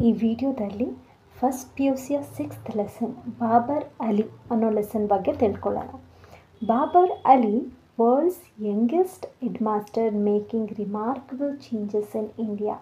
ಈ ವಿಡಿಯೋದಲ್ಲಿ first P U ಸಿಯ ಸಿಕ್ಸ್ತ್ ಲೆಸನ್ ಬಾಬರ್ ಅಲಿ ಅನ್ನೋ ಲೆಸನ್ ಬಗ್ಗೆ ತಿಳ್ಕೊಳ್ಳೋಣ Babar Ali world's youngest head master making remarkable changes in India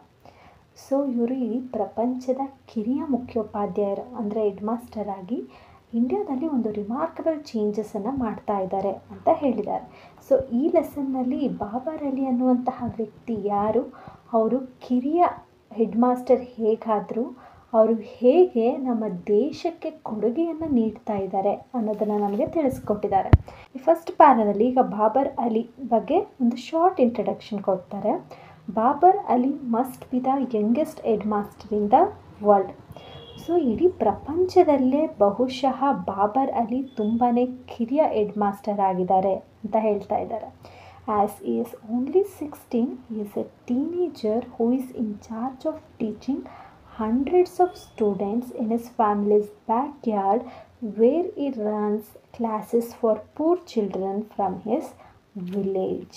so ಇವರು ಈ ಪ್ರಪಂಚದ ಕಿರಿಯ ಮುಖ್ಯೋಪಾಧ್ಯಾಯರು ಅಂದರೆ ಹೆಡ್ ಮಾಸ್ಟರ್ ಆಗಿ ಇಂಡಿಯಾದಲ್ಲಿ ಒಂದು ರಿಮಾರ್ಕಬಲ್ ಚೇಂಜಸನ್ನು ಮಾಡ್ತಾ ಇದ್ದಾರೆ ಅಂತ ಹೇಳಿದ್ದಾರೆ ಸೊ ಈ ಲೆಸನ್ನಲ್ಲಿ ಬಾಬರ್ ಅಲಿ ಅನ್ನುವಂತಹ ವ್ಯಕ್ತಿ ಯಾರು ಅವರು ಕಿರಿಯ ಹೆಡ್ ಮಾಸ್ಟರ್ ಹೇಗಾದರೂ ಅವರು ಹೇಗೆ ನಮ್ಮ ದೇಶಕ್ಕೆ ಕೊಡುಗೆಯನ್ನು ನೀಡ್ತಾ ಇದ್ದಾರೆ ಅನ್ನೋದನ್ನು ನಮಗೆ ತಿಳಿಸ್ಕೊಟ್ಟಿದ್ದಾರೆ ಈ ಫಸ್ಟ್ ಪ್ಯಾರದಲ್ಲಿ ಈಗ ಬಾಬರ್ ಅಲಿ ಬಗ್ಗೆ ಒಂದು ಶಾರ್ಟ್ ಇಂಟ್ರಡಕ್ಷನ್ ಕೊಡ್ತಾರೆ Babar Ali must be the youngest head master in the world so ಇಡೀ ಪ್ರಪಂಚದಲ್ಲೇ ಬಹುಶಃ ಬಾಬರ್ ಅಲಿ ತುಂಬಾ ಕಿರಿಯ ಹೆಡ್ ಮಾಸ್ಟರ್ ಆಗಿದ್ದಾರೆ ಅಂತ ಹೇಳ್ತಾ ಇದ್ದಾರೆ as is only sixteen is a teenager who is in charge of teaching hundreds of students in his family's backyard where he runs classes for poor children from his village.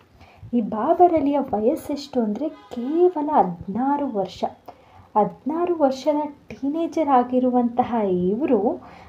ಈ ಬಾಬರ್ ಅಲಿಯ ವಯಸ್ಸೆಷ್ಟು ಅಂದರೆ ಕೇವಲ ಹದಿನಾರು ವರ್ಷ ಹದಿನಾರು ವರ್ಷದ ಟೀನೇಜರ್ ಆಗಿರುವಂತಹ ಇವರು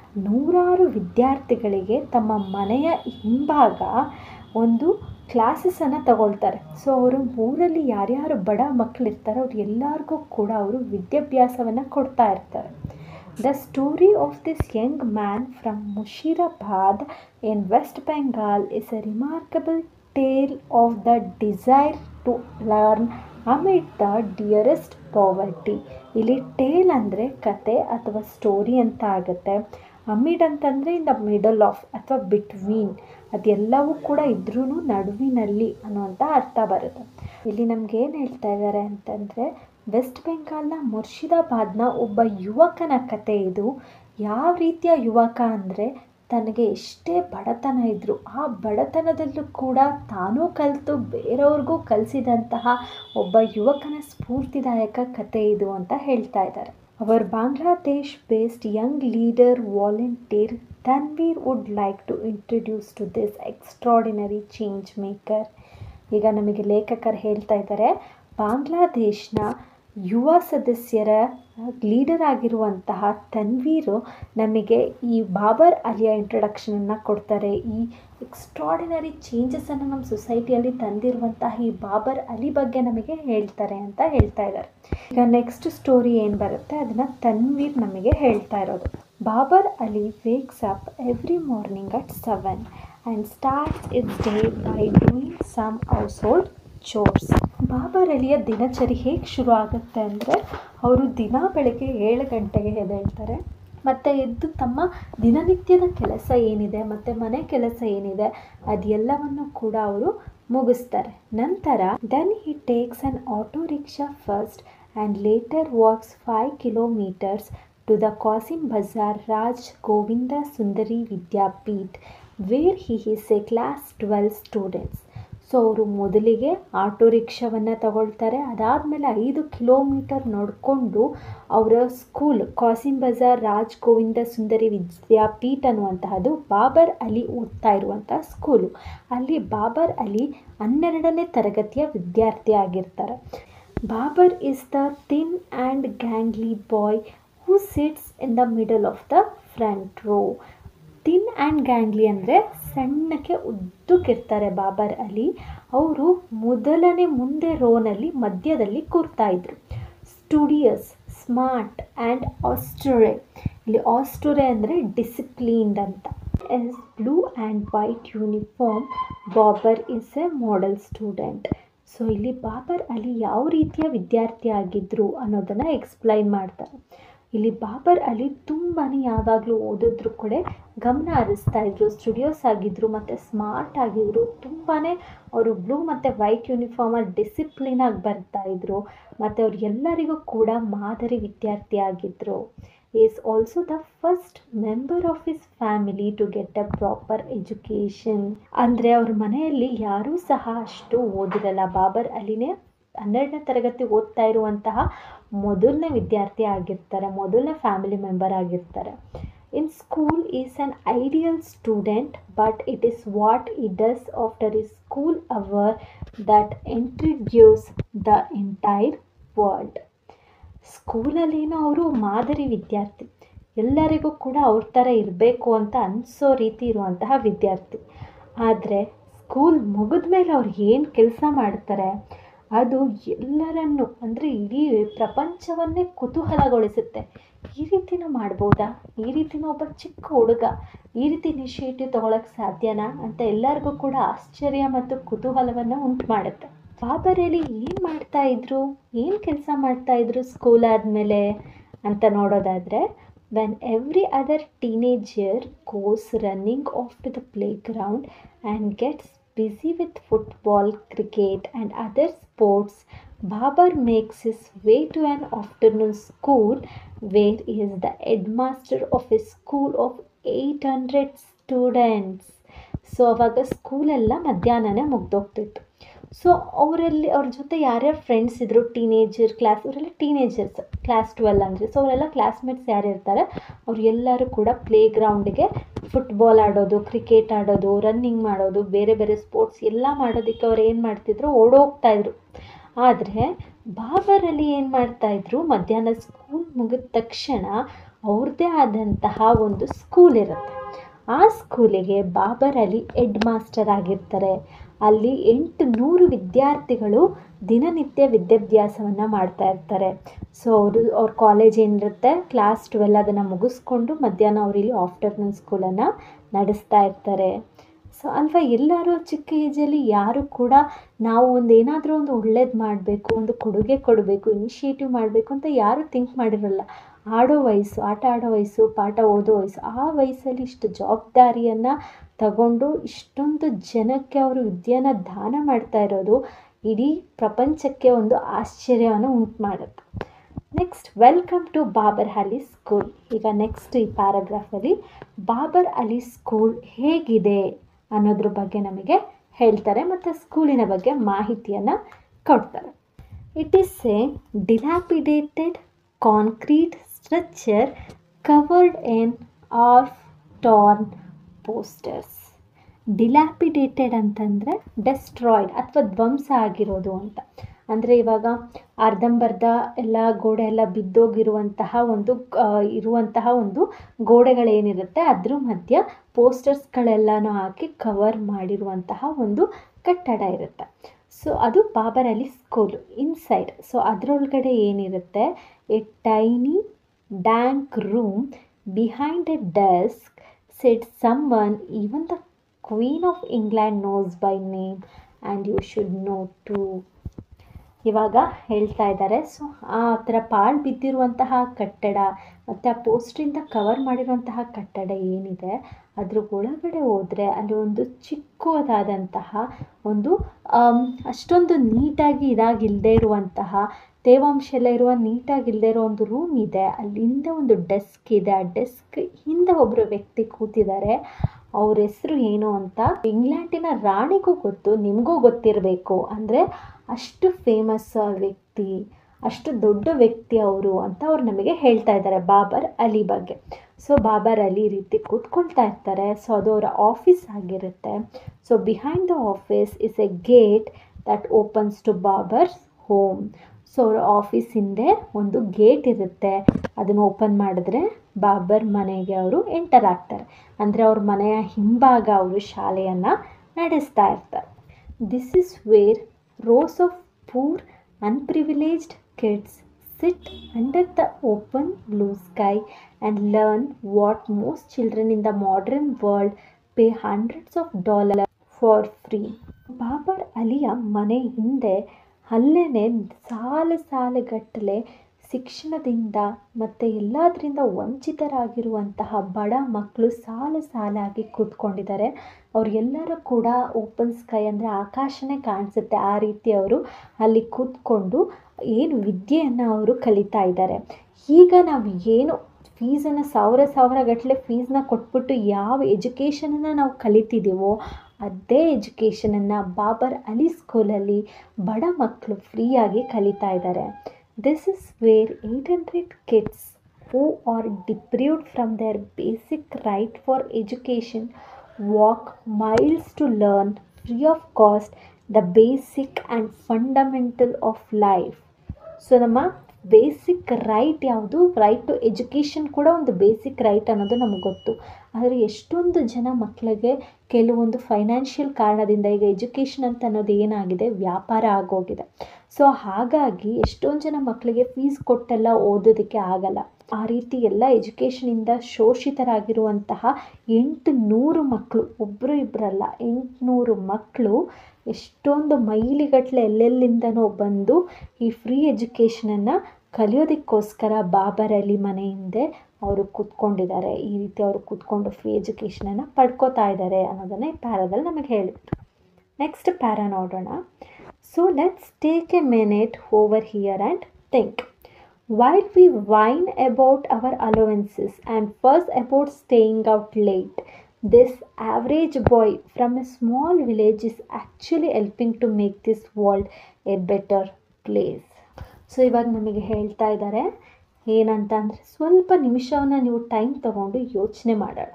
ನೂರಾರು ವಿದ್ಯಾರ್ಥಿಗಳಿಗೆ ತಮ್ಮ ಮನೆಯ ಹಿಂಭಾಗ ಒಂದು ಕ್ಲಾಸಸನ್ನು ತಗೊಳ್ತಾರೆ ಸೊ ಅವರು ಊರಲ್ಲಿ ಯಾರ್ಯಾರು ಬಡ ಮಕ್ಕಳಿರ್ತಾರೋ ಅವ್ರು ಎಲ್ಲರಿಗೂ ಕೂಡ ಅವರು ವಿದ್ಯಾಭ್ಯಾಸವನ್ನು ಕೊಡ್ತಾ ಇರ್ತಾರೆ the story of this young man from Murshidabad in West Bengal is a remarkable tale of the desire to learn amid the dearest poverty ಇಲ್ಲಿ ಟೇಲ್ ಅಂದರೆ ಕತೆ ಅಥವಾ ಸ್ಟೋರಿ ಅಂತ ಆಗುತ್ತೆ ಅಮಿಡ್ ಅಂತಂದರೆ ಇನ್ ದ ಮಿಡಲ್ ಆಫ್ ಅಥವಾ ಬಿಟ್ವೀನ್ ಅದೆಲ್ಲವೂ ಕೂಡ ಇದ್ರೂ ನಡುವಿನಲ್ಲಿ ಅನ್ನುವಂಥ ಅರ್ಥ ಬರುತ್ತೆ ಇಲ್ಲಿ ನಮ್ಗೆ ಏನು ಹೇಳ್ತಾ ಇದ್ದಾರೆ ಅಂತಂದರೆ ವೆಸ್ಟ್ ಬೆಂಗಾಲ್ನ ಮುರ್ಷಿದಾಬಾದ್ನ ಒಬ್ಬ ಯುವಕನ ಕತೆ ಇದು ಯಾವ ರೀತಿಯ ಯುವಕ ಅಂದರೆ ತನಗೆ ಎಷ್ಟೇ ಬಡತನ ಇದ್ದರೂ ಆ ಬಡತನದಲ್ಲೂ ಕೂಡ ತಾನೂ ಕಲಿತು ಬೇರೆಯವ್ರಿಗೂ ಕಲಿಸಿದಂತಹ ಒಬ್ಬ ಯುವಕನ ಸ್ಫೂರ್ತಿದಾಯಕ ಕತೆ ಇದು ಅಂತ ಹೇಳ್ತಾ ಇದ್ದಾರೆ our Bangladesh based young leader volunteer Tanvir would like to introduce to this extraordinary change maker ಈಗ ನಮಗೆ ಲೇಖಕರು ಹೇಳ್ತಾ ಇದ್ದಾರೆ ಬಾಂಗ್ಲಾದೇಶ್ನ ಯುವ ಸದಸ್ಯರ ಲೀಡರ್ ಆಗಿರುವಂತಹ ತನ್ವೀರು ನಮಗೆ ಈ ಬಾಬರ್ ಅಲಿಯ ಇಂಟ್ರಡಕ್ಷನನ್ನು ಕೊಡ್ತಾರೆ ಈ ಎಕ್ಸ್ಟ್ರಾಡಿನರಿ ಚೇಂಜಸನ್ನು ನಮ್ಮ ಸೊಸೈಟಿಯಲ್ಲಿ ತಂದಿರುವಂತಹ ಈ ಬಾಬರ್ ಅಲಿ ಬಗ್ಗೆ ನಮಗೆ ಹೇಳ್ತಾರೆ ಅಂತ ಹೇಳ್ತಾ ಇದ್ದಾರೆ ಈಗ ನೆಕ್ಸ್ಟ್ ಸ್ಟೋರಿ ಏನು ಬರುತ್ತೆ ಅದನ್ನು ತನ್ವೀರ್ ನಮಗೆ ಹೇಳ್ತಾ ಇರೋದು Babar Ali wakes up every morning at seven and starts its day by doing some household chores Babar ಅಲಿಯ ದಿನಚರಿ ಹೇಗೆ ಶುರು ಆಗುತ್ತೆ ಅಂದರೆ ಅವರು ದಿನ ಬೆಳಗ್ಗೆ ಏಳು ಗಂಟೆಗೆ ಎದ್ದೇಳ್ತಾರೆ ಮತ್ತು ಎದ್ದು ತಮ್ಮ ದಿನನಿತ್ಯದ ಕೆಲಸ ಏನಿದೆ ಮತ್ತು ಮನೆ ಕೆಲಸ ಏನಿದೆ ಅದೆಲ್ಲವನ್ನು ಕೂಡ ಅವರು ಮುಗಿಸ್ತಾರೆ ನಂತರ then he takes an auto rickshaw first and later walks five kilometres to the Kasim Bazar Raj Govinda Sundari Vidyapeeth where he is a class twelve students so ಅವರು ಮೊದಲಿಗೆ ಆಟೋ ರಿಕ್ಷಾವನ್ನು ತಗೊಳ್ತಾರೆ ಅದಾದಮೇಲೆ ಐದು ಕಿಲೋಮೀಟರ್ ನಡ್ಕೊಂಡು ಅವರ ಸ್ಕೂಲ್ ಕಾಸಿಂ ಬಜಾರ್ ರಾಜ್ ಗೋವಿಂದ ಸುಂದರಿ ವಿದ್ಯಾಪೀಠ ಅನ್ನುವಂತಹದ್ದು ಬಾಬರ್ ಅಲಿ ಓದ್ತಾ ಇರುವಂಥ ಸ್ಕೂಲು ಅಲ್ಲಿ ಬಾಬರ್ ಅಲಿ ಹನ್ನೆರಡನೇ ತರಗತಿಯ ವಿದ್ಯಾರ್ಥಿ ಆಗಿರ್ತಾರೆ Babar is the thin and gangly boy who sits in the middle of the front row thin and gangly ಅಂದರೆ ಸಣ್ಣಕ್ಕೆ ಉದ್ದಕ್ಕಿರ್ತಾರೆ ಬಾಬರ್ ಅಲಿ ಅವರು ಮೊದಲನೇ ಮುಂದೆ ರೋನಲ್ಲಿ ಮಧ್ಯದಲ್ಲಿ ಕೂರ್ತಾ ಇದ್ರು ಸ್ಟುಡಿಯಸ್ ಸ್ಮಾರ್ಟ್ ಆ್ಯಂಡ್ ಆಸ್ಟೊರೆ ಇಲ್ಲಿ ಆಸ್ಟೊರೆ ಅಂದರೆ ಡಿಸಿಪ್ಲೀನ್ಡ್ ಅಂತ as blue and white uniform Babar is a model student so ಇಲ್ಲಿ ಬಾಬರ್ ಅಲಿ ಯಾವ ರೀತಿಯ ವಿದ್ಯಾರ್ಥಿ ಆಗಿದ್ದರು ಅನ್ನೋದನ್ನು ಎಕ್ಸ್ಪ್ಲೈನ್ ಮಾಡ್ತಾರೆ ಇಲ್ಲಿ ಬಾಬರ್ ಅಲಿ ತುಂಬಾ ಯಾವಾಗಲೂ ಓದಿದ್ರು ಕೂಡ ಗಮನ ಹರಿಸ್ತಾ ಇದ್ರು ಸ್ಟುಡಿಯೋಸ್ ಆಗಿದ್ದರು ಮತ್ತು ಸ್ಮಾರ್ಟ್ ಆಗಿದ್ದರು ತುಂಬಾ ಅವರು ಬ್ಲೂ ಮತ್ತು ವೈಟ್ ಯೂನಿಫಾರ್ಮಲ್ಲಿ ಡಿಸಿಪ್ಲಿನಾಗಿ ಬರ್ತಾ ಇದ್ರು ಮತ್ತು ಅವ್ರು ಎಲ್ಲರಿಗೂ ಕೂಡ ಮಾದರಿ ವಿದ್ಯಾರ್ಥಿ ಆಗಿದ್ದರು is also the first member of his family to get a proper education ಅಂದರೆ ಅವ್ರ ಮನೆಯಲ್ಲಿ ಯಾರೂ ಸಹ ಅಷ್ಟು ಓದಿರಲ್ಲ ಬಾಬರ್ ಅಲಿನೇ ಹನ್ನೆರಡನೇ ತರಗತಿ ಓದ್ತಾ ಇರುವಂತಹ ಮೊದಲನೇ ವಿದ್ಯಾರ್ಥಿ ಆಗಿರ್ತಾರೆ ಮೊದಲನೇ ಫ್ಯಾಮಿಲಿ ಮೆಂಬರ್ ಆಗಿರ್ತಾರೆ in school is an ideal student but it is what he does after his school hours that introduce the entire world ಸ್ಕೂಲಲ್ಲೇನೋ ಅವರು ಮಾದರಿ ವಿದ್ಯಾರ್ಥಿ ಎಲ್ಲರಿಗೂ ಕೂಡ ಅವ್ರ ಥರ ಇರಬೇಕು ಅಂತ ಅನಿಸೋ ರೀತಿ ಇರುವಂತಹ ವಿದ್ಯಾರ್ಥಿ ಆದರೆ ಸ್ಕೂಲ್ ಮುಗಿದ ಮೇಲೆ ಅವ್ರು ಏನು ಕೆಲಸ ಮಾಡ್ತಾರೆ ಅದು ಎಲ್ಲರನ್ನು ಅಂದರೆ ಇಡೀ ಪ್ರಪಂಚವನ್ನೇ ಕುತೂಹಲಗೊಳಿಸುತ್ತೆ ಈ ರೀತಿನೂ ಮಾಡ್ಬೋದಾ ಈ ರೀತಿನೂ ಒಬ್ಬ ಚಿಕ್ಕ ಹುಡುಗ ಈ ರೀತಿ ಇನಿಷಿಯೇಟಿವ್ ತೊಗೊಳಕ್ಕೆ ಸಾಧ್ಯನಾ ಅಂತ ಎಲ್ಲರಿಗೂ ಕೂಡ ಆಶ್ಚರ್ಯ ಮತ್ತು ಕುತೂಹಲವನ್ನು ಉಂಟು ಮಾಡುತ್ತೆ ಬಾಬರ್ ಅಲಿ ಏನು ಮಾಡ್ತಾ ಇದ್ರು ಏನು ಕೆಲಸ ಮಾಡ್ತಾ ಇದ್ರು ಸ್ಕೂಲ್ ಆದಮೇಲೆ ಅಂತ ನೋಡೋದಾದರೆ when every other teenager goes running off to the playground and gets busy with football, cricket, and other sports, Babar makes his way to an afternoon school where he is the headmaster of a school of 800 students. So ಅವಾಗ ಸ್ಕೂಲೆಲ್ಲ ಮಧ್ಯಾಹ್ನನೇ ಮುಗ್ದೋಗ್ತಿತ್ತು so ಅವರಲ್ಲಿ ಅವ್ರ ಜೊತೆ ಯಾರ್ಯಾರು friends ಇದ್ದರು teenager class ಅವರೆಲ್ಲ teenagers class twelve ಅಂದರೆ so ಅವರೆಲ್ಲ ಕ್ಲಾಸ್ಮೇಟ್ಸ್ ಯಾರು ಇರ್ತಾರೆ ಅವ್ರು ಎಲ್ಲರೂ ಕೂಡ ಪ್ಲೇ ಗ್ರೌಂಡಿಗೆ ಫುಟ್ಬಾಲ್ ಆಡೋದು ಕ್ರಿಕೆಟ್ ಆಡೋದು ರನ್ನಿಂಗ್ ಮಾಡೋದು ಬೇರೆ ಬೇರೆ ಸ್ಪೋರ್ಟ್ಸ್ ಎಲ್ಲ ಮಾಡೋದಕ್ಕೆ ಅವ್ರು ಏನು ಮಾಡ್ತಿದ್ರು ಓಡೋಗ್ತಾಯಿದ್ರು ಆದರೆ ಬಾಬರಲ್ಲಿ ಏನು ಮಾಡ್ತಾಯಿದ್ರು ಮಧ್ಯಾಹ್ನ ಸ್ಕೂಲ್ ಮುಗಿದ ತಕ್ಷಣ ಅವ್ರದ್ದೇ ಆದಂತಹ ಒಂದು ಸ್ಕೂಲ್ ಇರುತ್ತೆ ಆ ಸ್ಕೂಲಿಗೆ ಬಾಬರ್ ಅಲಿ ಹೆಡ್ ಮಾಸ್ಟರ್ ಆಗಿರ್ತಾರೆ ಅಲ್ಲಿ ಎಂಟು ನೂರು ವಿದ್ಯಾರ್ಥಿಗಳು ದಿನನಿತ್ಯ ವಿದ್ಯಾಭ್ಯಾಸವನ್ನು ಮಾಡ್ತಾ ಇರ್ತಾರೆ ಸೊ ಅವರು ಅವ್ರ ಕಾಲೇಜ್ ಏನಿರುತ್ತೆ ಕ್ಲಾಸ್ ಟ್ವೆಲ್ ಅದನ್ನು ಮುಗಿಸ್ಕೊಂಡು ಮಧ್ಯಾಹ್ನ ಅವರು ಇಲ್ಲಿ ಆಫ್ಟರ್ನೂನ್ ಸ್ಕೂಲನ್ನು ನಡೆಸ್ತಾ ಇರ್ತಾರೆ ಸೊ ಅಲ್ವಾ ಎಲ್ಲರೂ ಚಿಕ್ಕ ಏಜಲ್ಲಿ ಯಾರು ಕೂಡ ನಾವು ಒಂದು ಏನಾದರೂ ಒಂದು ಒಳ್ಳೇದು ಮಾಡಬೇಕು ಒಂದು ಕೊಡುಗೆ ಕೊಡಬೇಕು ಇನಿಷಿಯೇಟಿವ್ ಮಾಡಬೇಕು ಅಂತ ಯಾರೂ ಥಿಂಕ್ ಮಾಡಿರಲ್ಲ ಆಡೋ ವಯಸ್ಸು ಆಟ ಆಡೋ ವಯಸ್ಸು ಪಾಠ ಓದೋ ವಯಸ್ಸು ಆ ವಯಸ್ಸಲ್ಲಿ ಇಷ್ಟು ಜವಾಬ್ದಾರಿಯನ್ನು ತಗೊಂಡು ಇಷ್ಟೊಂದು ಜನಕ್ಕೆ ಅವರು ವಿದ್ಯೆನ ದಾನ ಮಾಡ್ತಾ ಇರೋದು ಇಡೀ ಪ್ರಪಂಚಕ್ಕೆ ಒಂದು ಆಶ್ಚರ್ಯವನ್ನು ಉಂಟು ಮಾಡುತ್ತೆ next welcome to Babar Ali school ಈಗ ನೆಕ್ಸ್ಟ್ ಈ ಪ್ಯಾರಾಗ್ರಾಫಲ್ಲಿ ಬಾಬರ್ ಅಲಿ ಸ್ಕೂಲ್ ಹೇಗಿದೆ ಅನ್ನೋದ್ರ ಬಗ್ಗೆ ನಮಗೆ ಹೇಳ್ತಾರೆ ಮತ್ತು ಸ್ಕೂಲಿನ ಬಗ್ಗೆ ಮಾಹಿತಿಯನ್ನು ಕೊಡ್ತಾರೆ it is a dilapidated concrete structure covered in of torn posters dilapidated ಅಂತಂದರೆ ಡೆಸ್ಟ್ರಾಯ್ಡ್ ಅಥವಾ ಧ್ವಂಸ ಆಗಿರೋದು ಅಂತ ಅಂದರೆ ಇವಾಗ ಅರ್ಧಂಬರ್ಧ ಎಲ್ಲ ಗೋಡೆ ಎಲ್ಲ ಬಿದ್ದೋಗಿರುವಂತಹ ಒಂದು ಇರುವಂತಹ ಒಂದು ಗೋಡೆಗಳೇನಿರುತ್ತೆ ಅದ್ರ ಮಧ್ಯ ಪೋಸ್ಟರ್ಸ್ಗಳೆಲ್ಲನೂ ಹಾಕಿ ಕವರ್ ಮಾಡಿರುವಂತಹ ಒಂದು ಕಟ್ಟಡ ಇರುತ್ತೆ ಸೊ ಅದು Babar Ali school inside so ಅದರೊಳಗಡೆ ಏನಿರುತ್ತೆ a tiny dank room behind a desk set someone even the queen of England knows by name and you should know too ಇವಾಗ ಹೇಳ್ತಾ ಇದ್ದಾರೆ ಸೊ ಆ ಥರ ಪಾಳು ಬಿದ್ದಿರುವಂತಹ ಕಟ್ಟಡ ಮತ್ತು ಆ ಪೋಸ್ಟ್ರಿಂದ ಕವರ್ ಮಾಡಿರುವಂತಹ ಕಟ್ಟಡ ಏನಿದೆ ಅದ್ರ ಒಳಗಡೆ ಹೋದರೆ ಅಲ್ಲಿ ಒಂದು ಚಿಕ್ಕದಾದಂತಹ ಒಂದು ಅಷ್ಟೊಂದು ನೀಟಾಗಿ ಇದಾಗಿಲ್ಲದೆ ಇರುವಂತಹ ತೇವಾಂಶ ಎಲ್ಲ ಇರುವ ನೀಟಾಗಿ ಇಲ್ಲದೆ ಇರೋ ಒಂದು ರೂಮ್ ಇದೆ ಅಲ್ಲಿ ಹಿಂದೆ ಒಂದು ಡೆಸ್ಕ್ ಇದೆ ಆ ಡೆಸ್ಕ್ ಹಿಂದೆ ಒಬ್ಬರು ವ್ಯಕ್ತಿ ಕೂತಿದ್ದಾರೆ ಅವ್ರ ಹೆಸರು ಏನು ಅಂತ ಇಂಗ್ಲೆಂಡಿನ ರಾಣಿಗೂ ಗೊತ್ತು ನಿಮಗೂ ಗೊತ್ತಿರಬೇಕು ಅಂದರೆ ಅಷ್ಟು ಫೇಮಸ್ ವ್ಯಕ್ತಿ ಅಷ್ಟು ದೊಡ್ಡ ವ್ಯಕ್ತಿ ಅವರು ಅಂತ ಅವ್ರು ನಮಗೆ ಹೇಳ್ತಾ ಇದ್ದಾರೆ ಬಾಬರ್ ಅಲಿ ಬಗ್ಗೆ ಸೊ ಬಾಬರ್ ಅಲಿ ರೀತಿ ಕೂತ್ಕೊಳ್ತಾ ಇರ್ತಾರೆ ಸೊ ಅದು ಅವರ ಆಫೀಸ್ ಆಗಿರುತ್ತೆ so behind the office is a gate that opens to Babar home so ಅವರ ಆಫೀಸ್ ಹಿಂದೆ ಒಂದು ಗೇಟ್ ಇರುತ್ತೆ ಅದನ್ನು ಓಪನ್ ಮಾಡಿದ್ರೆ ಬಾಬರ್ ಮನೆಗೆ ಅವರು ಎಂಟರ್ ಆಗ್ತಾರೆ ಅಂದರೆ ಅವ್ರ ಮನೆಯ ಹಿಂಭಾಗ ಅವರು ಶಾಲೆಯನ್ನು ನಡೆಸ್ತಾ ಇರ್ತಾರೆ this is where rows of poor underprivileged kids sit under the open blue sky and learn what most children in the modern world pay hundreds of dollar for free Babar ಅಲಿಯ ಮನೆ ಹಿಂದೆ ಅಲ್ಲೇ ಸಾಲು ಸಾಲುಗಟ್ಟಲೆ ಶಿಕ್ಷಣದಿಂದ ಮತ್ತು ಎಲ್ಲದರಿಂದ ವಂಚಿತರಾಗಿರುವಂತಹ ಬಡ ಮಕ್ಕಳು ಸಾಲು ಸಾಲಾಗಿ ಕೂತ್ಕೊಂಡಿದ್ದಾರೆ ಅವ್ರಿಗೆಲ್ಲರೂ ಕೂಡ ಓಪನ್ ಸ್ಕೈ ಅಂದರೆ ಆಕಾಶನೇ ಕಾಣಿಸುತ್ತೆ ಆ ರೀತಿ ಅವರು ಅಲ್ಲಿ ಕೂತ್ಕೊಂಡು ಏನು ವಿದ್ಯೆಯನ್ನು ಅವರು ಕಲಿತಾ ಇದ್ದಾರೆ ಈಗ ನಾವು ಏನು ಫೀಸನ್ನು ಸಾವಿರ ಸಾವಿರ ಗಟ್ಟಲೆ ಫೀಸನ್ನ ಕೊಟ್ಬಿಟ್ಟು ಯಾವ ಎಜುಕೇಷನನ್ನು ನಾವು ಕಲಿತಿದ್ದೀವೋ ಅದೇ ಎಜುಕೇಷನನ್ನು ಬಾಬರ್ ಅಲಿ ಸ್ಕೂಲಲ್ಲಿ ಬಡ ಮಕ್ಕಳು ಫ್ರೀಯಾಗಿ ಕಲಿತಾ ಇದ್ದಾರೆ this is where eight hundred kids who are deprived from their basic right for education walk miles to learn free of cost the basic and fundamental of life so ನಮ್ಮ ಬೇಸಿಕ್ ರೈಟ್ ಯಾವುದು right to education ಕೂಡ ಒಂದು basic right ಅನ್ನೋದು ನಮ್ಗೆ ಗೊತ್ತು ಆದರೆ ಎಷ್ಟೊಂದು ಜನ ಮಕ್ಕಳಿಗೆ ಕೆಲವೊಂದು ಫೈನಾನ್ಷಿಯಲ್ ಕಾರಣದಿಂದ ಈಗ ಎಜುಕೇಷನ್ ಅಂತ ಅನ್ನೋದು ಏನಾಗಿದೆ ವ್ಯಾಪಾರ ಆಗೋಗಿದೆ ಸೊ ಹಾಗಾಗಿ ಎಷ್ಟೊಂದು ಜನ ಮಕ್ಕಳಿಗೆ ಫೀಸ್ ಕೊಟ್ಟೆಲ್ಲ ಓದೋದಕ್ಕೆ ಆಗಲ್ಲ ಆ ರೀತಿ ಎಲ್ಲ ಎಜುಕೇಷನಿಂದ ಶೋಷಿತರಾಗಿರುವಂತಹ ಎಂಟು ನೂರು ಮಕ್ಕಳು ಒಬ್ಬರು ಇಬ್ಬರಲ್ಲ ಎಂಟುನೂರು ಮಕ್ಕಳು ಎಷ್ಟೊಂದು ಮೈಲಿಗಟ್ಟಲೆ ಎಲ್ಲೆಲ್ಲಿಂದನೋ ಬಂದು ಈ ಫ್ರೀ ಎಜುಕೇಷನನ್ನು ಕಲಿಯೋದಕ್ಕೋಸ್ಕರ ಬಾಬರ್ ಅಲಿ ಮನೆ ಹಿಂದೆ ಅವರು ಕೂತ್ಕೊಂಡಿದ್ದಾರೆ ಈ ರೀತಿ ಅವರು ಕೂತ್ಕೊಂಡು ಫ್ರೀ ಎಜುಕೇಷನನ್ನು ಪಡ್ಕೋತಾ ಇದ್ದಾರೆ ಅನ್ನೋದನ್ನು ಈ ಪ್ಯಾರಾದಲ್ಲಿ ನಮಗೆ ಹೇಳಿದ್ರು ನೆಕ್ಸ್ಟ್ ಪ್ಯಾರಾ ನೋಡೋಣ so let's take a minute over here and think while we whine about our allowances and fuss about staying out late, this average boy from a small village is actually helping to make this world a better place. So ಇವಾಗ ನಮಗೆ ಹೇಳ್ತಾ ಇದ್ದಾರೆ ಏನಂತ ಅಂದರೆ ಸ್ವಲ್ಪ ನಿಮಿಷವನ್ನು ನೀವು time ತಗೊಂಡು ಯೋಚನೆ ಮಾಡೋಣ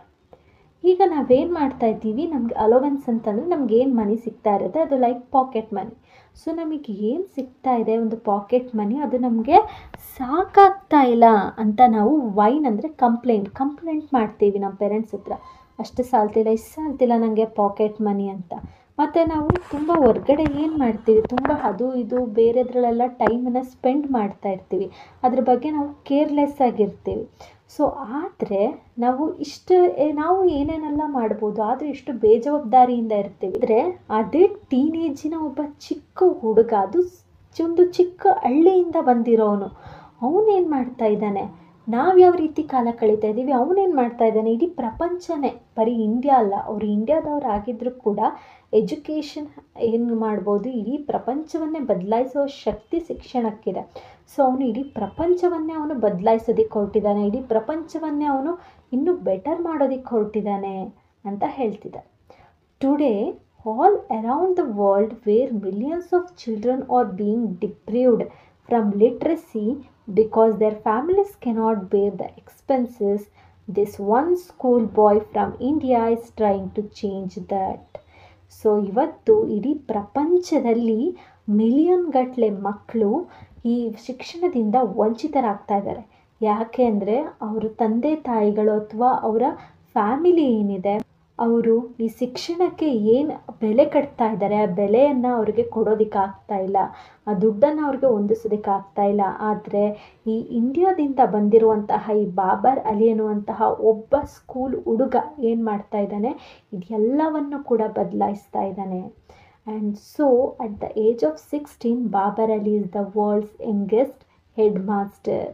ಈಗ ನಾವೇನು ಮಾಡ್ತಾ ಇದ್ದೀವಿ ನಮಗೆ ಅಲೋವೆನ್ಸ್ ಅಂತಂದರೆ ನಮ್ಗೆ ಏನು ಮನಿ ಸಿಗ್ತಾ ಇರುತ್ತೆ ಅದು ಲೈಕ್ ಪಾಕೆಟ್ ಮನಿ ಸೊ ನಮಗೆ ಏನು ಸಿಗ್ತಾ ಇದೆ ಒಂದು ಪಾಕೆಟ್ ಮನಿ ಅದು ನಮಗೆ ಸಾಕಾಗ್ತಾ ಇಲ್ಲ ಅಂತ ನಾವು ವೈನ್ ಅಂದರೆ ಕಂಪ್ಲೇಂಟ್ ಕಂಪ್ಲೇಂಟ್ ಮಾಡ್ತೀವಿ ನಮ್ಮ ಪೇರೆಂಟ್ಸ್ ಹತ್ರ ಅಷ್ಟು ಸಾಲ್ತಿಲ್ಲ ಇಷ್ಟು ಸಾಲ್ತಿಲ್ಲ ನನಗೆ ಪಾಕೆಟ್ ಮನಿ ಅಂತ ಮತ್ತು ನಾವು ತುಂಬ ಹೊರ್ಗಡೆ ಏನು ಮಾಡ್ತೀವಿ ತುಂಬ ಅದು ಇದು ಬೇರೆದ್ರಲ್ಲೆಲ್ಲ ಟೈಮನ್ನು ಸ್ಪೆಂಡ್ ಮಾಡ್ತಾ ಇರ್ತೀವಿ ಅದ್ರ ಬಗ್ಗೆ ನಾವು ಕೇರ್ಲೆಸ್ ಆಗಿರ್ತೀವಿ ಸೊ ಆದರೆ ನಾವು ಇಷ್ಟು ನಾವು ಏನೇನೆಲ್ಲ ಮಾಡ್ಬೋದು ಆದರೆ ಇಷ್ಟು ಬೇಜವಾಬ್ದಾರಿಯಿಂದ ಇರ್ತೀವಿ ಅಂದರೆ ಅದೇ ಟೀನೇಜಿನ ಒಬ್ಬ ಚಿಕ್ಕ ಹುಡುಗ ಅದು ಒಂದು ಚಿಕ್ಕ ಹಳ್ಳಿಯಿಂದ ಬಂದಿರೋನು ಅವನೇನು ಮಾಡ್ತಾ ಇದ್ದಾನೆ ನಾವು ಯಾವ ರೀತಿ ಕಾಲ ಕಳೀತಾ ಇದ್ದೀವಿ ಅವನೇನು ಮಾಡ್ತಾ ಇದ್ದಾನೆ ಇಡೀ ಪ್ರಪಂಚನೇ ಬರೀ ಇಂಡಿಯಾ ಅಲ್ಲ ಅವರು ಇಂಡಿಯಾದವ್ರು ಆಗಿದ್ದರೂ ಕೂಡ ಎಜುಕೇಷನ್ ಏನು ಮಾಡ್ಬೋದು ಇಡೀ ಪ್ರಪಂಚವನ್ನೇ ಬದಲಾಯಿಸೋ ಶಕ್ತಿ ಶಿಕ್ಷಣಕ್ಕಿದೆ ಸೊ ಅವನು ಇಡೀ ಪ್ರಪಂಚವನ್ನೇ ಅವನು ಬದಲಾಯಿಸೋದಕ್ಕೆ ಹೊರಟಿದ್ದಾನೆ ಇಡೀ ಪ್ರಪಂಚವನ್ನೇ ಅವನು ಇನ್ನೂ ಬೆಟರ್ ಮಾಡೋದಕ್ಕೆ ಹೊರಟಿದ್ದಾನೆ ಅಂತ ಹೇಳ್ತಿದ್ದ today all around the world where millions of children are being deprived from literacy because their families cannot bear the expenses, this one school boy from India is trying to change that. So ಇವತ್ತು ಇಡೀ ಪ್ರಪಂಚದಲ್ಲಿ million ಗಟ್ಟಲೆ ಮಕ್ಕಳು ಈ ಶಿಕ್ಷಣದಿಂದ ವಂಚಿತರಾಗ್ತಾ ಇದ್ದಾರೆ ಯಾಕೆ ಅಂದರೆ ಅವರ ತಂದೆ ತಾಯಿಗಳು ಅಥವಾ ಅವರ ಫ್ಯಾಮಿಲಿ ಏನಿದೆ ಅವರು ಈ ಶಿಕ್ಷಣಕ್ಕೆ ಏನು ಬೆಲೆ ಕಟ್ತಾ ಇದ್ದಾರೆ ಆ ಬೆಲೆಯನ್ನು ಅವ್ರಿಗೆ ಕೊಡೋದಕ್ಕೆ ಆಗ್ತಾ ಇಲ್ಲ ಆ ದುಡ್ಡನ್ನು ಅವ್ರಿಗೆ ಹೊಂದಿಸೋದಕ್ಕೆ ಆಗ್ತಾ ಇಲ್ಲ ಆದರೆ ಈ ಇಂಡಿಯಾದಿಂದ ಬಂದಿರುವಂತಹ ಈ ಬಾಬರ್ ಅಲಿ ಅನ್ನುವಂತಹ ಒಬ್ಬ ಸ್ಕೂಲ್ ಹುಡುಗ ಏನು ಮಾಡ್ತಾ ಇದ್ದಾನೆ ಇದೆಲ್ಲವನ್ನು ಕೂಡ ಬದಲಾಯಿಸ್ತಾ ಇದ್ದಾನೆ and so at the age of sixteen Babar Ali is the world's youngest head master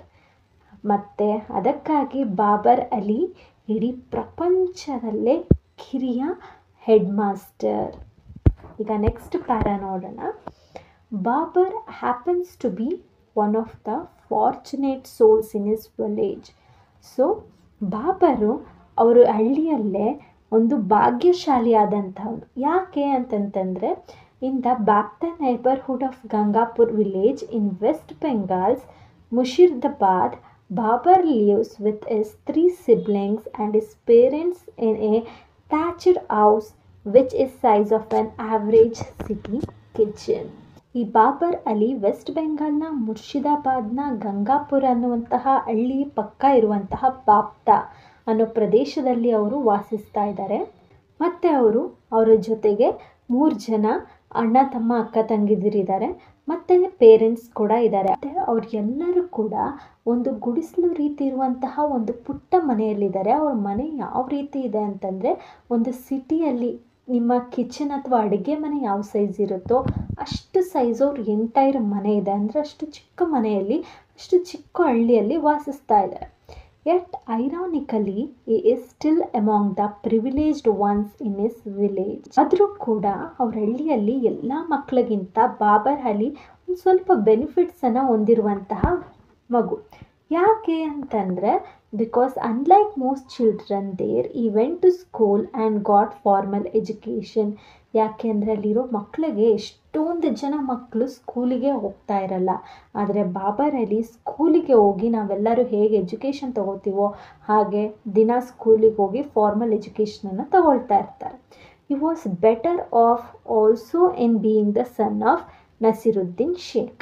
ಮತ್ತು ಅದಕ್ಕಾಗಿ ಬಾಬರ್ ಅಲಿ ಇಡೀ ಪ್ರಪಂಚದಲ್ಲೇ ಕಿರಿಯ ಹೆಡ್ ಮಾಸ್ಟರ್ ಈಗ ನೆಕ್ಸ್ಟ್ ಪ್ಯಾರಾ ನೋಡೋಣ Babar happens to be one of the fortunate souls in his village so Babar ಅವರು ಹಳ್ಳಿಯಲ್ಲೇ ಒಂದು ಭಾಗ್ಯಶಾಲಿಯಾದಂಥವನು ಯಾಕೆ ಅಂತಂತಂದರೆ in the back the neighbourhood of Gangapur village in West Bengal's Murshidabad Babar lives with his three siblings and his parents in a thatched house which is size of an average city kitchen. ಈ ಬಾಬರ್ ಅಲಿ ವೆಸ್ಟ್ ಬೆಂಗಾಲ್ನ ಮುರ್ಷಿದಾಬಾದ್ನ ಗಂಗಾಪುರ ಅನ್ನುವಂತಹ ಹಳ್ಳಿ ಪಕ್ಕ ಇರುವಂತಹ ಬಾಪ್ತಾ ಅನ್ನೋ ಪ್ರದೇಶದಲ್ಲಿ ಅವರು ವಾಸಿಸ್ತಾ ಇದ್ದಾರೆ ಮತ್ತು ಅವರು ಅವರ ಜೊತೆಗೆ ಮೂರು ಜನ ಅಣ್ಣ ತಮ್ಮ ಅಕ್ಕ ತಂಗಿದಿರಿದ್ದಾರೆ ಮತ್ತು ಪೇರೆಂಟ್ಸ್ ಕೂಡ ಇದ್ದಾರೆ ಮತ್ತು ಅವ್ರೆಲ್ಲರೂ ಕೂಡ ಒಂದು ಗುಡಿಸಲು ರೀತಿ ಇರುವಂತಹ ಒಂದು ಪುಟ್ಟ ಮನೆಯಲ್ಲಿದ್ದಾರೆ ಅವ್ರ ಮನೆ ಯಾವ ರೀತಿ ಇದೆ ಅಂತಂದರೆ ಒಂದು ಸಿಟಿಯಲ್ಲಿ ನಿಮ್ಮ ಕಿಚನ್ ಅಥವಾ ಅಡುಗೆ ಮನೆ ಯಾವ ಸೈಜ್ ಇರುತ್ತೋ ಅಷ್ಟು ಸೈಜ್ ಅವ್ರ ಎಂಟೈರ್ ಮನೆ ಇದೆ ಅಂದರೆ ಅಷ್ಟು ಚಿಕ್ಕ ಮನೆಯಲ್ಲಿ ಅಷ್ಟು ಚಿಕ್ಕ ಹಳ್ಳಿಯಲ್ಲಿ ವಾಸಿಸ್ತಾ ಇದ್ದಾರೆ yet ironically he is still among the privileged ones in his village ಆದರೂ ಕೂಡ ಅವ್ರ ಹಳ್ಳಿಯಲ್ಲಿ ಎಲ್ಲ ಮಕ್ಕಳಿಗಿಂತ ಬಾಬರ್ ಅಲಿ ಒಂದು ಸ್ವಲ್ಪ ಬೆನಿಫಿಟ್ಸನ್ನು ಹೊಂದಿರುವಂತಹ ಮಗು ಯಾಕೆ ಅಂತಂದರೆ because unlike most children there he went to school and got formal education ಯಾಕೆ ಅಂದರೆ ಅಲ್ಲಿರೋ ಮಕ್ಕಳಿಗೆ ಎಷ್ಟೊಂದು ಜನ ಮಕ್ಕಳು ಸ್ಕೂಲಿಗೆ ಹೋಗ್ತಾ ಇರಲ್ಲ ಆದರೆ ಬಾಬರ್ ಅಲಿ ಸ್ಕೂಲಿಗೆ ಹೋಗಿ ನಾವೆಲ್ಲರೂ ಹೇಗೆ ಎಜುಕೇಷನ್ ತಗೋತೀವೋ ಹಾಗೆ ದಿನ ಸ್ಕೂಲಿಗೆ ಹೋಗಿ ಫಾರ್ಮಲ್ ಎಜುಕೇಷನನ್ನು ತಗೊಳ್ತಾ ಇರ್ತಾರೆ he was better off also in being the son of Nasiruddin Sheikh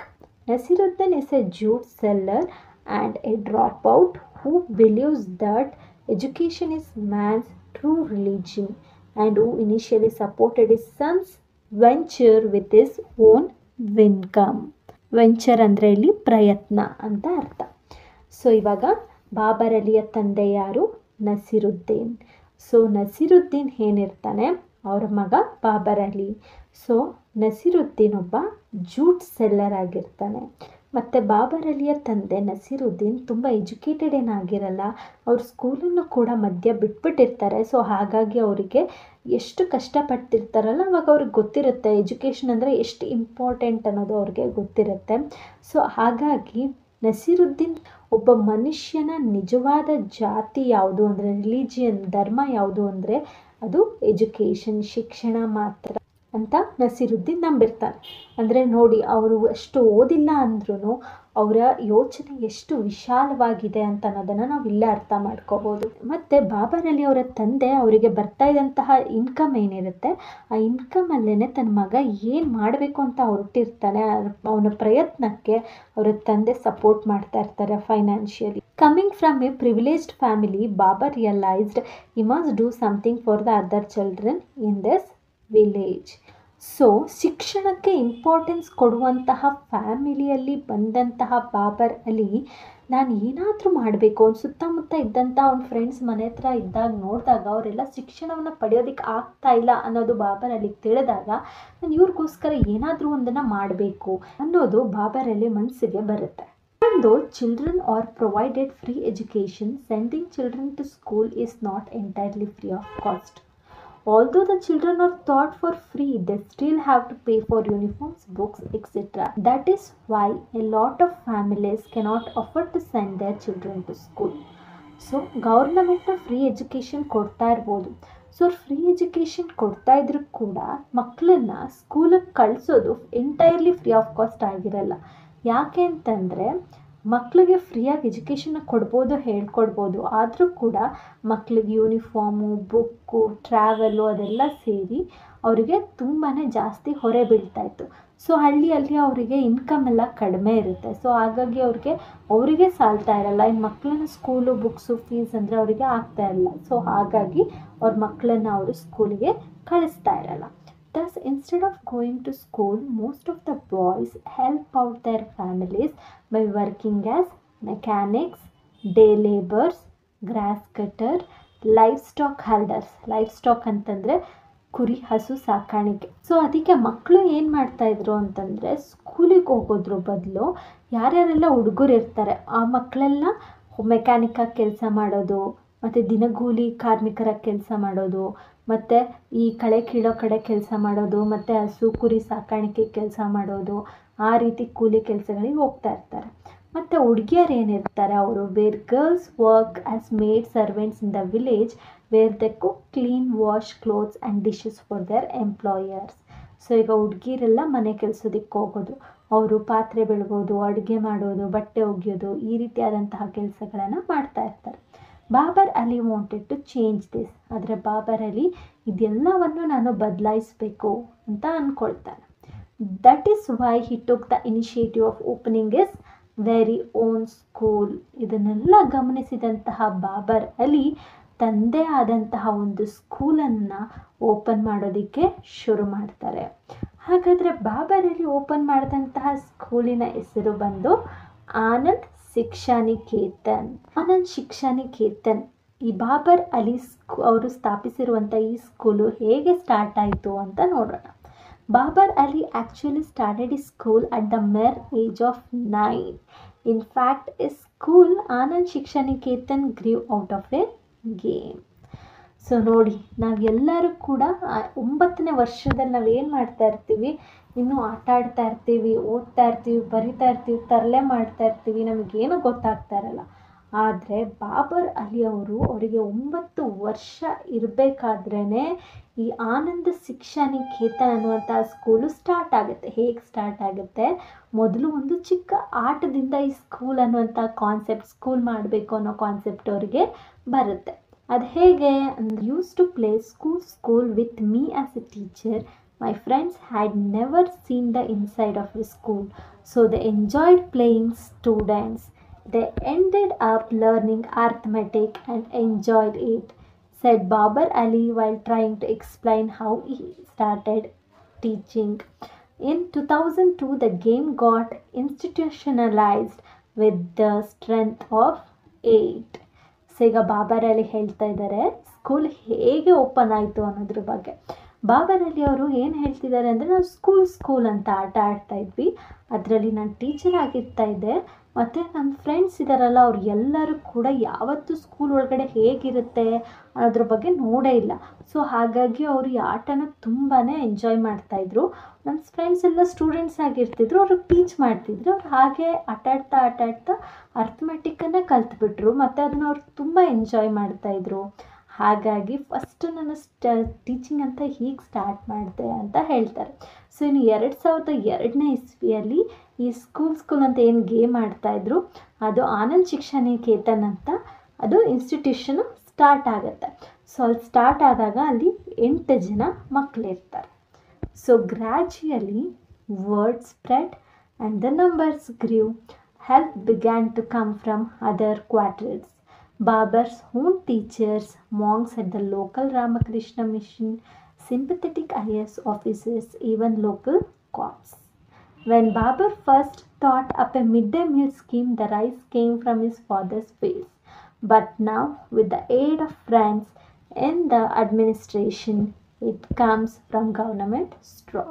Nasiruddin is a jute seller and a dropout who believes that education is man's true religion and who initially supported his son's venture with his own income. Venture ಅಂದರೆ ಇಲ್ಲಿ ಪ್ರಯತ್ನ ಅಂತ ಅರ್ಥ so ಇವಾಗ ಬಾಬರ್ ಅಲಿಯ ತಂದೆ ಯಾರು ನಸಿರುದ್ದೀನ್ so ನಸಿರುದ್ದೀನ್ ಏನಿರ್ತಾನೆ ಅವರ ಮಗ ಬಾಬರ್ ಅಲಿ ಸೊ ನಸಿರುದ್ದೀನ್ ಒಬ್ಬ ಜೂಟ್ ಸೆಲ್ಲರ್ ಆಗಿರ್ತಾನೆ ಮತ್ತು ಬಾಬರ್ ಅಲಿಯ ತಂದೆ ನಸಿರುದ್ದೀನ್ ತುಂಬ ಎಜುಕೇಟೆಡ್ ಏನಾಗಿರಲ್ಲ ಅವ್ರ ಸ್ಕೂಲನ್ನು ಕೂಡ ಮಧ್ಯ ಬಿಟ್ಬಿಟ್ಟಿರ್ತಾರೆ ಸೊ ಹಾಗಾಗಿ ಅವರಿಗೆ ಎಷ್ಟು ಕಷ್ಟಪಟ್ಟಿರ್ತಾರಲ್ಲ ಅವಾಗ ಅವ್ರಿಗೆ ಗೊತ್ತಿರುತ್ತೆ ಎಜುಕೇಷನ್ ಅಂದರೆ ಎಷ್ಟು ಇಂಪಾರ್ಟೆಂಟ್ ಅನ್ನೋದು ಅವ್ರಿಗೆ ಗೊತ್ತಿರುತ್ತೆ ಸೊ ಹಾಗಾಗಿ ನಸೀರುದ್ದೀನ್ ಒಬ್ಬ ಮನುಷ್ಯನ ನಿಜವಾದ ಜಾತಿ ಯಾವುದು ಅಂದರೆ ರಿಲಿಜಿಯನ್ ಧರ್ಮ ಯಾವುದು ಅಂದರೆ ಅದು ಎಜುಕೇಷನ್ ಶಿಕ್ಷಣ ಮಾತ್ರ ಅಂತ ನಸೀರುದ್ದೀನ್ ನಂಬಿರ್ತಾನೆ ಅಂದರೆ ನೋಡಿ ಅವರು ಅಷ್ಟು ಓದಿಲ್ಲ ಅಂದ್ರೂ ಅವರ ಯೋಚನೆ ಎಷ್ಟು ವಿಶಾಲವಾಗಿದೆ ಅಂತ ಅನ್ನೋದನ್ನು ನಾವು ಇಲ್ಲೇ ಅರ್ಥ ಮಾಡ್ಕೋಬೋದು ಮತ್ತು ಬಾಬರ್ ಅಲಿ ಅವರ ತಂದೆ ಅವರಿಗೆ ಬರ್ತಾ ಇದ್ದಂತಹ ಇನ್ಕಮ್ ಏನಿರುತ್ತೆ ಆ ಇನ್ಕಮಲ್ಲೇ ತನ್ನ ಮಗ ಏನು ಮಾಡಬೇಕು ಅಂತ ಹೊರಟಿರ್ತಾನೆ ಅವನ ಪ್ರಯತ್ನಕ್ಕೆ ಅವರ ತಂದೆ ಸಪೋರ್ಟ್ ಮಾಡ್ತಾ ಇರ್ತಾರೆ financially coming from a privileged family Babar realised he must do something for the other children in this village so ಶಿಕ್ಷಣಕ್ಕೆ ಇಂಪಾರ್ಟೆನ್ಸ್ ಕೊಡುವಂತಹ ಫ್ಯಾಮಿಲಿಯಲ್ಲಿ ಬಂದಂತಹ ಬಾಬರ್ ಅಲಿ ನಾನು ಏನಾದರೂ ಮಾಡಬೇಕು ಅವ್ನ ಸುತ್ತಮುತ್ತ ಇದ್ದಂಥ ಅವ್ನ ಫ್ರೆಂಡ್ಸ್ ಮನೆ ಹತ್ರ ಇದ್ದಾಗ ನೋಡಿದಾಗ ಅವರೆಲ್ಲ ಶಿಕ್ಷಣವನ್ನು ಪಡೆಯೋದಕ್ಕೆ ಆಗ್ತಾ ಇಲ್ಲ ಅನ್ನೋದು ಬಾಬರ್ ಅಲಿಗೆ ತಿಳಿದಾಗ ನಾನು ಇವ್ರಿಗೋಸ್ಕರ ಏನಾದರೂ ಒಂದನ್ನು ಮಾಡಬೇಕು ಅನ್ನೋದು ಬಾಬರ್ ಅಲಿ ಮನಸ್ಸಿಗೆ ಬರುತ್ತೆ Even though children are provided free education, sending children to school is not entirely free of cost. Although the children are taught for free, they still have to pay for uniforms, books, etc. That is why a lot of families cannot afford to send their children to school. So ಗೌರ್ನಮೆಂಟ್ನ free education ಕೊಡ್ತಾ ಇರ್ಬೋದು so free education ಕೊಡ್ತಾ ಇದ್ರೂ ಕೂಡ ಮಕ್ಕಳನ್ನ ಸ್ಕೂಲಿಗೆ ಕಳಿಸೋದು entirely free of cost ಆಗಿರಲ್ಲ ಯಾಕೆ ಅಂತಂದರೆ ಮಕ್ಕಳಿಗೆ ಫ್ರೀಯಾಗಿ ಎಜುಕೇಷನ್ನ ಕೊಡ್ಬೋದು ಹೇಳ್ಕೊಡ್ಬೋದು ಆದರೂ ಕೂಡ ಮಕ್ಕಳಿಗೆ ಯೂನಿಫಾರ್ಮು ಬುಕ್ಕು ಟ್ರಾವೆಲು ಅದೆಲ್ಲ ಸೇರಿ ಅವರಿಗೆ ತುಂಬಾ ಜಾಸ್ತಿ ಹೊರೆ ಬೀಳ್ತಾಯಿತ್ತು ಸೊ ಹಳ್ಳಿಯಲ್ಲಿ ಅವರಿಗೆ ಇನ್ಕಮ್ ಎಲ್ಲ ಕಡಿಮೆ ಇರುತ್ತೆ ಸೊ ಹಾಗಾಗಿ ಅವ್ರಿಗೆ ಅವರಿಗೆ ಸಾಲ್ತಾ ಇರಲ್ಲ ಇನ್ನು ಮಕ್ಕಳನ್ನ ಸ್ಕೂಲು ಬುಕ್ಸು ಫೀಸ್ ಅಂದರೆ ಅವರಿಗೆ ಆಗ್ತಾ ಇರಲ್ಲ ಸೊ ಹಾಗಾಗಿ ಅವ್ರ ಮಕ್ಕಳನ್ನ ಅವರು ಸ್ಕೂಲಿಗೆ ಕಳಿಸ್ತಾ ಇರಲ್ಲ Thus, instead of going to school, most of the boys help out their families by working as mechanics, day laborers, grass cutter, livestock holders. Livestock ಅಂತಂದರೆ ಕುರಿ ಹಸು ಸಾಕಾಣಿಕೆ ಸೊ ಅದಕ್ಕೆ ಮಕ್ಕಳು ಏನು ಮಾಡ್ತಾಯಿದ್ರು ಅಂತಂದರೆ ಸ್ಕೂಲಿಗೆ ಹೋಗೋದ್ರ ಬದಲು ಯಾರ್ಯಾರೆಲ್ಲ ಹುಡುಗರು ಇರ್ತಾರೆ ಆ ಮಕ್ಕಳೆಲ್ಲ ಮೆಕ್ಯಾನಿಕಾಗಿ ಕೆಲಸ ಮಾಡೋದು ಮತ್ತು ದಿನಗೂಲಿ ಕಾರ್ಮಿಕರ ಕೆಲಸ ಮಾಡೋದು ಮತ್ತು ಈ ಕಳೆ ಕೀಳೋ ಕಡೆ ಕೆಲಸ ಮಾಡೋದು ಮತ್ತು ಹಸು ಕುರಿ ಸಾಕಾಣಿಕೆ ಕೆಲಸ ಮಾಡೋದು ಆ ರೀತಿ ಕೂಲಿ ಕೆಲಸಗಳಿಗೆ ಹೋಗ್ತಾ ಇರ್ತಾರೆ ಮತ್ತು ಹುಡುಗಿಯರು ಏನಿರ್ತಾರೆ ಅವರು where girls work as maid servants in the village where they cook clean wash clothes and dishes for their employers so ಈಗ ಹುಡುಗಿರೆಲ್ಲ ಮನೆ ಕೆಲಸದಕ್ಕೆ ಹೋಗೋದು ಅವರು ಪಾತ್ರೆ ಬೆಳಗೋದು ಅಡುಗೆ ಮಾಡೋದು ಬಟ್ಟೆ ಒಗೆಯೋದು ಈ ರೀತಿಯಾದಂತಹ ಕೆಲಸಗಳನ್ನು ಮಾಡ್ತಾ ಇರ್ತಾರೆ Babar Ali wanted to change this ಆದರೆ ಬಾಬರ್ ಅಲಿ ಇದೆಲ್ಲವನ್ನು ನಾನು ಬದಲಾಯಿಸಬೇಕು ಅಂತ ಅಂದ್ಕೊಳ್ತಾನೆ that is why he took the initiative of opening his very own school ಇದನ್ನೆಲ್ಲ ಗಮನಿಸಿದಂತಹ ಬಾಬರ್ ಅಲಿ ತಂದೆ ಆದಂತಹ ಒಂದು ಸ್ಕೂಲನ್ನು ಓಪನ್ ಮಾಡೋದಕ್ಕೆ ಶುರು ಮಾಡ್ತಾರೆ ಹಾಗಾದರೆ ಬಾಬರ್ ಅಲಿ ಓಪನ್ ಮಾಡಿದಂತಹ ಸ್ಕೂಲಿನ ಹೆಸರು ಬಂದು ಆನಂದ್ ಶಿಕ್ಷಾನಿಕೇತನ್ ಆನಂದ್ ಶಿಕ್ಷಾನಿಕೇತನ್ ಈ ಬಾಬರ್ ಅಲಿ ಸ್ಕೂ ಅವರು ಸ್ಥಾಪಿಸಿರುವಂಥ ಈ ಸ್ಕೂಲು ಹೇಗೆ ಸ್ಟಾರ್ಟ್ ಆಯಿತು ಅಂತ ನೋಡೋಣ ಬಾಬರ್ ಅಲಿ ಆ್ಯಕ್ಚುಲಿ ಸ್ಟಾರ್ಟೆಡ್ ಈ school at the mere age of nine in fact a school Anand Shiksha Niketan grew out of a game so ನೋಡಿ ನಾವೆಲ್ಲರೂ ಕೂಡ ಒಂಬತ್ತನೇ ವರ್ಷದಲ್ಲಿ ನಾವು ಏನು ಮಾಡ್ತಾ ಇರ್ತೀವಿ ಇನ್ನೂ ಆಟ ಆಡ್ತಾ ಇರ್ತೀವಿ ಓದ್ತಾ ಇರ್ತೀವಿ ಬರಿತಾ ಇರ್ತೀವಿ ತರಲೆ ಮಾಡ್ತಾ ಇರ್ತೀವಿ ನಮಗೇನು ಗೊತ್ತಾಗ್ತಾ ಇರಲ್ಲ ಆದರೆ ಬಾಬರ್ ಅಲಿ ಅವರು ಅವರಿಗೆ ಒಂಬತ್ತು ವರ್ಷ ಇರಬೇಕಾದ್ರೇ ಈ ಆನಂದ ಶಿಕ್ಷಾನಿಕೇತನ್ ಅನ್ನುವಂಥ ಸ್ಕೂಲು ಸ್ಟಾರ್ಟ್ ಆಗುತ್ತೆ ಹೇಗೆ ಸ್ಟಾರ್ಟ್ ಆಗುತ್ತೆ ಮೊದಲು ಒಂದು ಚಿಕ್ಕ ಆಟದಿಂದ ಈ ಸ್ಕೂಲ್ ಅನ್ನುವಂಥ ಕಾನ್ಸೆಪ್ಟ್ ಸ್ಕೂಲ್ ಮಾಡಬೇಕು ಅನ್ನೋ ಕಾನ್ಸೆಪ್ಟ್ ಅವರಿಗೆ ಬರುತ್ತೆ ಅದು ಹೇಗೆ ಅಂದ್ರೆ use to play school school with me as a teacher My friends had never seen the inside of a school, so they enjoyed playing students. They ended up learning arithmetic and enjoyed it, said Babar Ali while trying to explain how he started teaching. In 2002, the game got institutionalized with the strength of eight. So ಈಗ ಬಾಬರ್ ಅಲಿ ಹೇಳ್ತಾ ಇದ್ದಾರೆ school ಹೇಗೆ open ಆಯಿತು ಅನ್ನೋದ್ರ ಬಗ್ಗೆ ಬಾಬರ್ ಅಲಿ ಅವರು ಏನು ಹೇಳ್ತಿದ್ದಾರೆ ಅಂದರೆ ನಾವು ಸ್ಕೂಲ್ ಸ್ಕೂಲ್ ಅಂತ ಆಟ ಆಡ್ತಾ ಇದ್ವಿ ಅದರಲ್ಲಿ ನಾನು ಟೀಚರ್ ಆಗಿರ್ತಾ ಇದ್ದೆ ಮತ್ತು ನನ್ನ ಫ್ರೆಂಡ್ಸ್ ಇದ್ದಾರಲ್ಲ ಅವ್ರು ಎಲ್ಲರೂ ಕೂಡ ಯಾವತ್ತೂ ಸ್ಕೂಲ್ ಒಳಗಡೆ ಹೇಗಿರುತ್ತೆ ಅನ್ನೋದ್ರ ಬಗ್ಗೆ ನೋಡೇ ಇಲ್ಲ ಸೊ ಹಾಗಾಗಿ ಅವರು ಈ ಆಟನ ತುಂಬಾ ಎಂಜಾಯ್ ಮಾಡ್ತಾಯಿದ್ರು ನನ್ನ ಫ್ರೆಂಡ್ಸ್ ಎಲ್ಲ ಸ್ಟೂಡೆಂಟ್ಸ್ ಆಗಿರ್ತಿದ್ರು ಅವ್ರಿಗೆ ಟೀಚ್ ಮಾಡ್ತಿದ್ರು ಅವ್ರು ಹಾಗೆ ಆಟಾಡ್ತಾ ಆಟಾಡ್ತಾ ಅರ್ಥಮೆಟಿಕ್ಕನ್ನೇ ಕಲ್ತ್ಬಿಟ್ರು ಮತ್ತು ಅದನ್ನ ಅವ್ರು ತುಂಬ ಎಂಜಾಯ್ ಮಾಡ್ತಾಯಿದ್ರು ಹಾಗಾಗಿ ಫಸ್ಟ್ ನಾನು ಸ್ಟ ಟೀಚಿಂಗ್ ಅಂತ ಹೀಗೆ ಸ್ಟಾರ್ಟ್ ಮಾಡಿದೆ ಅಂತ ಹೇಳ್ತಾರೆ ಸೊ ಇನ್ನು ಎರಡು ಸಾವಿರದ ಎರಡನೇ ಇಸ್ವಿಯಲ್ಲಿ ಈ ಸ್ಕೂಲ್ ಸ್ಕೂಲ್ ಅಂತ ಏನು ಗೇಮ್ ಆಡ್ತಾಯಿದ್ರು ಅದು ಆನಂದ್ ಶಿಕ್ಷಣ ನಿಕೇತನ್ ಅಂತ ಅದು ಇನ್ಸ್ಟಿಟ್ಯೂಷನು ಸ್ಟಾರ್ಟ್ ಆಗುತ್ತೆ ಸೊ ಅಲ್ಲಿ ಸ್ಟಾರ್ಟ್ ಆದಾಗ ಅಲ್ಲಿ ಎಂಟು ಜನ ಮಕ್ಕಳಿರ್ತಾರೆ so gradually word spread and the numbers grew help began to come from other quarters Babar's own teachers, monks at the local Ramakrishna mission, sympathetic IS officers, even local cops. When Babar first thought up a midday meal scheme, the rice came from his father's face. But now, with the aid of friends in the administration, it comes from government straw.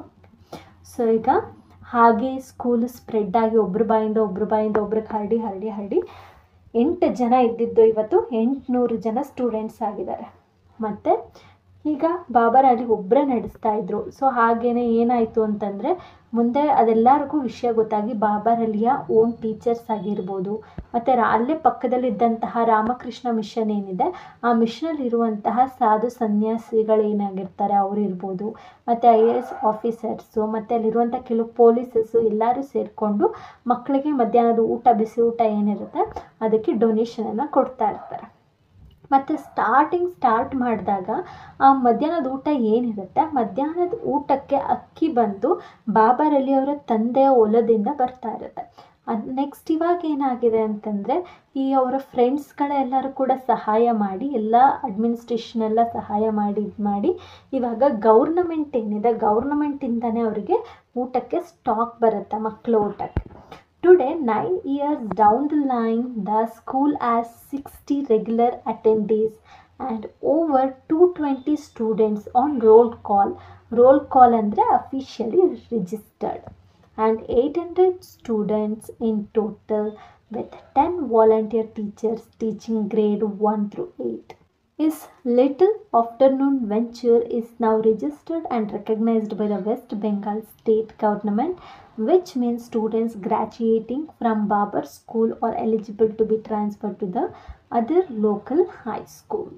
So ಈಗ ಹಾಗೆ school spread ಆಗಿ ಒಬ್ರ ಬಾಯಿಂದ ಒಬ್ರ ಬಾಯಿಂದ ಒಬ್ರಿಗೆ ಹರಡಿ ಹರಡಿ ಹರಡಿ ಎಂಟು ಜನ ಇದ್ದಿದ್ದು ಇವತ್ತು ಎಂಟುನೂರು ಜನ ಸ್ಟೂಡೆಂಟ್ಸ್ ಆಗಿದ್ದಾರೆ ಮತ್ತು ಈಗ ಬಾಬರ್ ಅಲ್ಲಿ ಒಬ್ಬರೇ ನಡೆಸ್ತಾ ಇದ್ರು ಸೊ ಹಾಗೇನೆ ಏನಾಯಿತು ಅಂತಂದರೆ ಮುಂದೆ ಅದೆಲ್ಲರಿಗೂ ವಿಷಯ ಗೊತ್ತಾಗಿ ಬಾಬರ್ ಅಲಿಯ ಓನ್ ಟೀಚರ್ಸ್ ಆಗಿರ್ಬೋದು ಮತ್ತು ರಾ ಅಲ್ಲೇ ಪಕ್ಕದಲ್ಲಿದ್ದಂತಹ ರಾಮಕೃಷ್ಣ ಮಿಷನ್ ಏನಿದೆ ಆ ಮಿಷನಲ್ಲಿರುವಂತಹ ಸಾಧು ಸನ್ಯಾಸಿಗಳೇನಾಗಿರ್ತಾರೆ ಅವರು ಇರ್ಬೋದು ಮತ್ತು ಐ ಎ ಎಸ್ ಆಫೀಸರ್ಸು ಮತ್ತು ಅಲ್ಲಿರುವಂಥ ಕೆಲವು ಪೊಲೀಸಸ್ಸು ಎಲ್ಲರೂ ಸೇರಿಕೊಂಡು ಮಕ್ಕಳಿಗೆ ಮಧ್ಯಾಹ್ನದ ಊಟ ಬಿಸಿ ಊಟ ಏನಿರುತ್ತೆ ಅದಕ್ಕೆ ಡೊನೇಷನನ್ನು ಕೊಡ್ತಾ ಇರ್ತಾರೆ ಮತ್ತು ಸ್ಟಾರ್ಟಿಂಗ್ ಸ್ಟಾರ್ಟ್ ಮಾಡಿದಾಗ ಆ ಮಧ್ಯಾಹ್ನದ ಊಟ ಏನಿರುತ್ತೆ ಮಧ್ಯಾಹ್ನದ ಊಟಕ್ಕೆ ಅಕ್ಕಿ ಬಂದು ಬಾಬರ್ ಅಲಿ ಅವರ ತಂದೆಯ ಹೊಲದಿಂದ ಬರ್ತಾ ಇರುತ್ತೆ ಅದು ನೆಕ್ಸ್ಟ್ ಇವಾಗ ಏನಾಗಿದೆ ಅಂತಂದರೆ ಈ ಅವರ ಫ್ರೆಂಡ್ಸ್ಗಳೆಲ್ಲರೂ ಕೂಡ ಸಹಾಯ ಮಾಡಿ ಎಲ್ಲ ಅಡ್ಮಿನಿಸ್ಟ್ರೇಷನ್ ಎಲ್ಲ ಸಹಾಯ ಮಾಡಿ ಇದು ಮಾಡಿ ಇವಾಗ ಗೌರ್ನಮೆಂಟ್ ಏನಿದೆ ಗೌರ್ನಮೆಂಟಿಂದನೇ ಅವರಿಗೆ ಊಟಕ್ಕೆ ಸ್ಟಾಕ್ ಬರುತ್ತೆ ಮಕ್ಕಳ ಊಟಕ್ಕೆ Today, nine years down the line, the school has 60 regular attendees and over 220 students on roll call. Roll call ಅಂದರೆ officially registered and 800 students in total with 10 volunteer teachers teaching grade 1 through 8. His little afternoon venture is now registered and recognized by the West Bengal state government, which means students graduating from Babar school are eligible to be transferred to the other local high schools.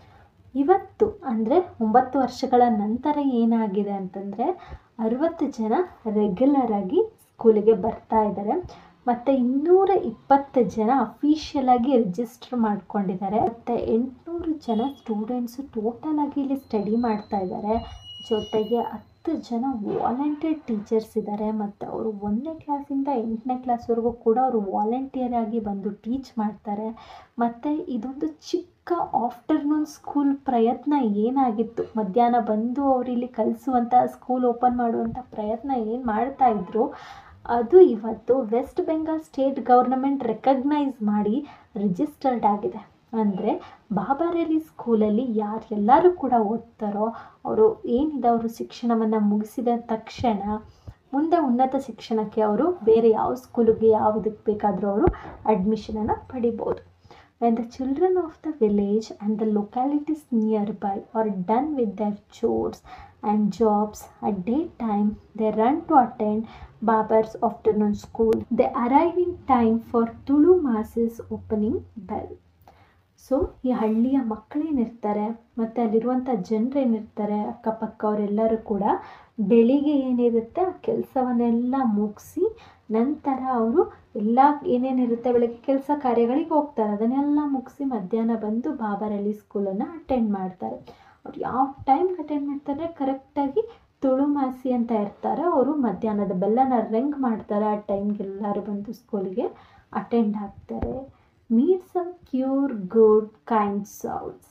ಇವತ್ತು ಅಂದರೆ ಒಂಬತ್ತು ವರ್ಷಗಳ ನಂತರ ಏನಾಗಿದೆ ಅಂತಂದರೆ ಅರವತ್ತು ಜನ regular ಆಗಿ ಸ್ಕೂಲಿಗೆ ಬರ್ತಾ ಇದ್ದಾರೆ ಮತ್ತು ಇನ್ನೂರ ಇಪ್ಪತ್ತು ಜನ ಅಫಿಷಿಯಲ್ ಆಗಿ ರಿಜಿಸ್ಟರ್ ಮಾಡ್ಕೊಂಡಿದ್ದಾರೆ ಮತ್ತು ಎಂಟುನೂರು ಜನ ಸ್ಟೂಡೆಂಟ್ಸು ಟೋಟಲ್ ಆಗಿ ಇಲ್ಲಿ ಸ್ಟಡಿ ಮಾಡ್ತಾ ಇದ್ದಾರೆ ಜೊತೆಗೆ ಹತ್ತು ಜನ ವಾಲಂಟಿಯರ್ ಟೀಚರ್ಸ್ ಇದ್ದಾರೆ ಮತ್ತು ಅವರು ಒಂದನೇ ಕ್ಲಾಸಿಂದ ಎಂಟನೇ ಕ್ಲಾಸ್ವರೆಗೂ ಕೂಡ ಅವರು ವಾಲಂಟಿಯರ್ ಆಗಿ ಬಂದು ಟೀಚ್ ಮಾಡ್ತಾರೆ ಮತ್ತು ಇದೊಂದು ಚಿಕ್ಕ ಆಫ್ಟರ್ನೂನ್ ಸ್ಕೂಲ್ ಪ್ರಯತ್ನ ಏನಾಗಿತ್ತು ಮಧ್ಯಾಹ್ನ ಬಂದು ಅವರು ಇಲ್ಲಿ ಕಲಿಸುವಂಥ ಸ್ಕೂಲ್ ಓಪನ್ ಮಾಡುವಂಥ ಪ್ರಯತ್ನ ಏನು ಮಾಡ್ತಾ ಇದ್ರು ಅದು ಇವತ್ತು West Bengal state government recognise ಮಾಡಿ ರಿಜಿಸ್ಟರ್ಡ್ ಆಗಿದೆ ಅಂದರೆ ಬಾಬಾರೇಲಿ ಸ್ಕೂಲಲ್ಲಿ ಯಾರೆಲ್ಲರೂ ಕೂಡ ಓದ್ತಾರೋ ಅವರು ಏನಿದೆ ಅವರು ಶಿಕ್ಷಣವನ್ನು ಮುಗಿಸಿದ ತಕ್ಷಣ ಮುಂದೆ ಉನ್ನತ ಶಿಕ್ಷಣಕ್ಕೆ ಅವರು ಬೇರೆ ಯಾವ ಸ್ಕೂಲಿಗೆ ಯಾವುದಕ್ಕೆ ಬೇಕಾದರೂ ಅವರು ಅಡ್ಮಿಷನನ್ನು ಪಡಿಬೋದು when the children of the village and the localities nearby are done with their chores and jobs at daytime they run to attend babar's afternoon school they arrive in time for tulu masses opening bell so ಈ ಹಳ್ಳಿಯ ಮಕ್ಕಳೇನಿರ್ತಾರೆ ಮತ್ತು ಅಲ್ಲಿರುವಂಥ ಜನರೇನಿರ್ತಾರೆ ಅಕ್ಕಪಕ್ಕ ಅವರೆಲ್ಲರೂ ಕೂಡ ಬೆಳಿಗ್ಗೆ ಏನಿರುತ್ತೆ ಆ ಕೆಲಸವನ್ನೆಲ್ಲ ಮುಗಿಸಿ ನಂತರ ಅವರು ಎಲ್ಲ ಏನೇನಿರುತ್ತೆ ಬೆಳಗ್ಗೆ ಕೆಲಸ ಕಾರ್ಯಗಳಿಗೆ ಹೋಗ್ತಾರೆ ಅದನ್ನೆಲ್ಲ ಮುಗಿಸಿ ಮಧ್ಯಾಹ್ನ ಬಂದು ಬಾಬರಳ್ಳಿ ಸ್ಕೂಲನ್ನು ಅಟೆಂಡ್ ಮಾಡ್ತಾರೆ ಅವ್ರು ಯಾವ ಟೈಮ್ಗೆ ಅಟೆಂಡ್ ಮಾಡ್ತಾರೆ ಕರೆಕ್ಟಾಗಿ ತುಳುಮಾಸಿ ಅಂತ ಇರ್ತಾರೆ ಅವರು ಮಧ್ಯಾಹ್ನದ ಬೆಲ್ಲನ ರಿಂಗ್ ಮಾಡ್ತಾರೆ ಆ ಟೈಮ್ಗೆ ಎಲ್ಲರೂ ಬಂದು ಸ್ಕೂಲಿಗೆ ಅಟೆಂಡ್ ಆಗ್ತಾರೆ meet some cure good kind sounds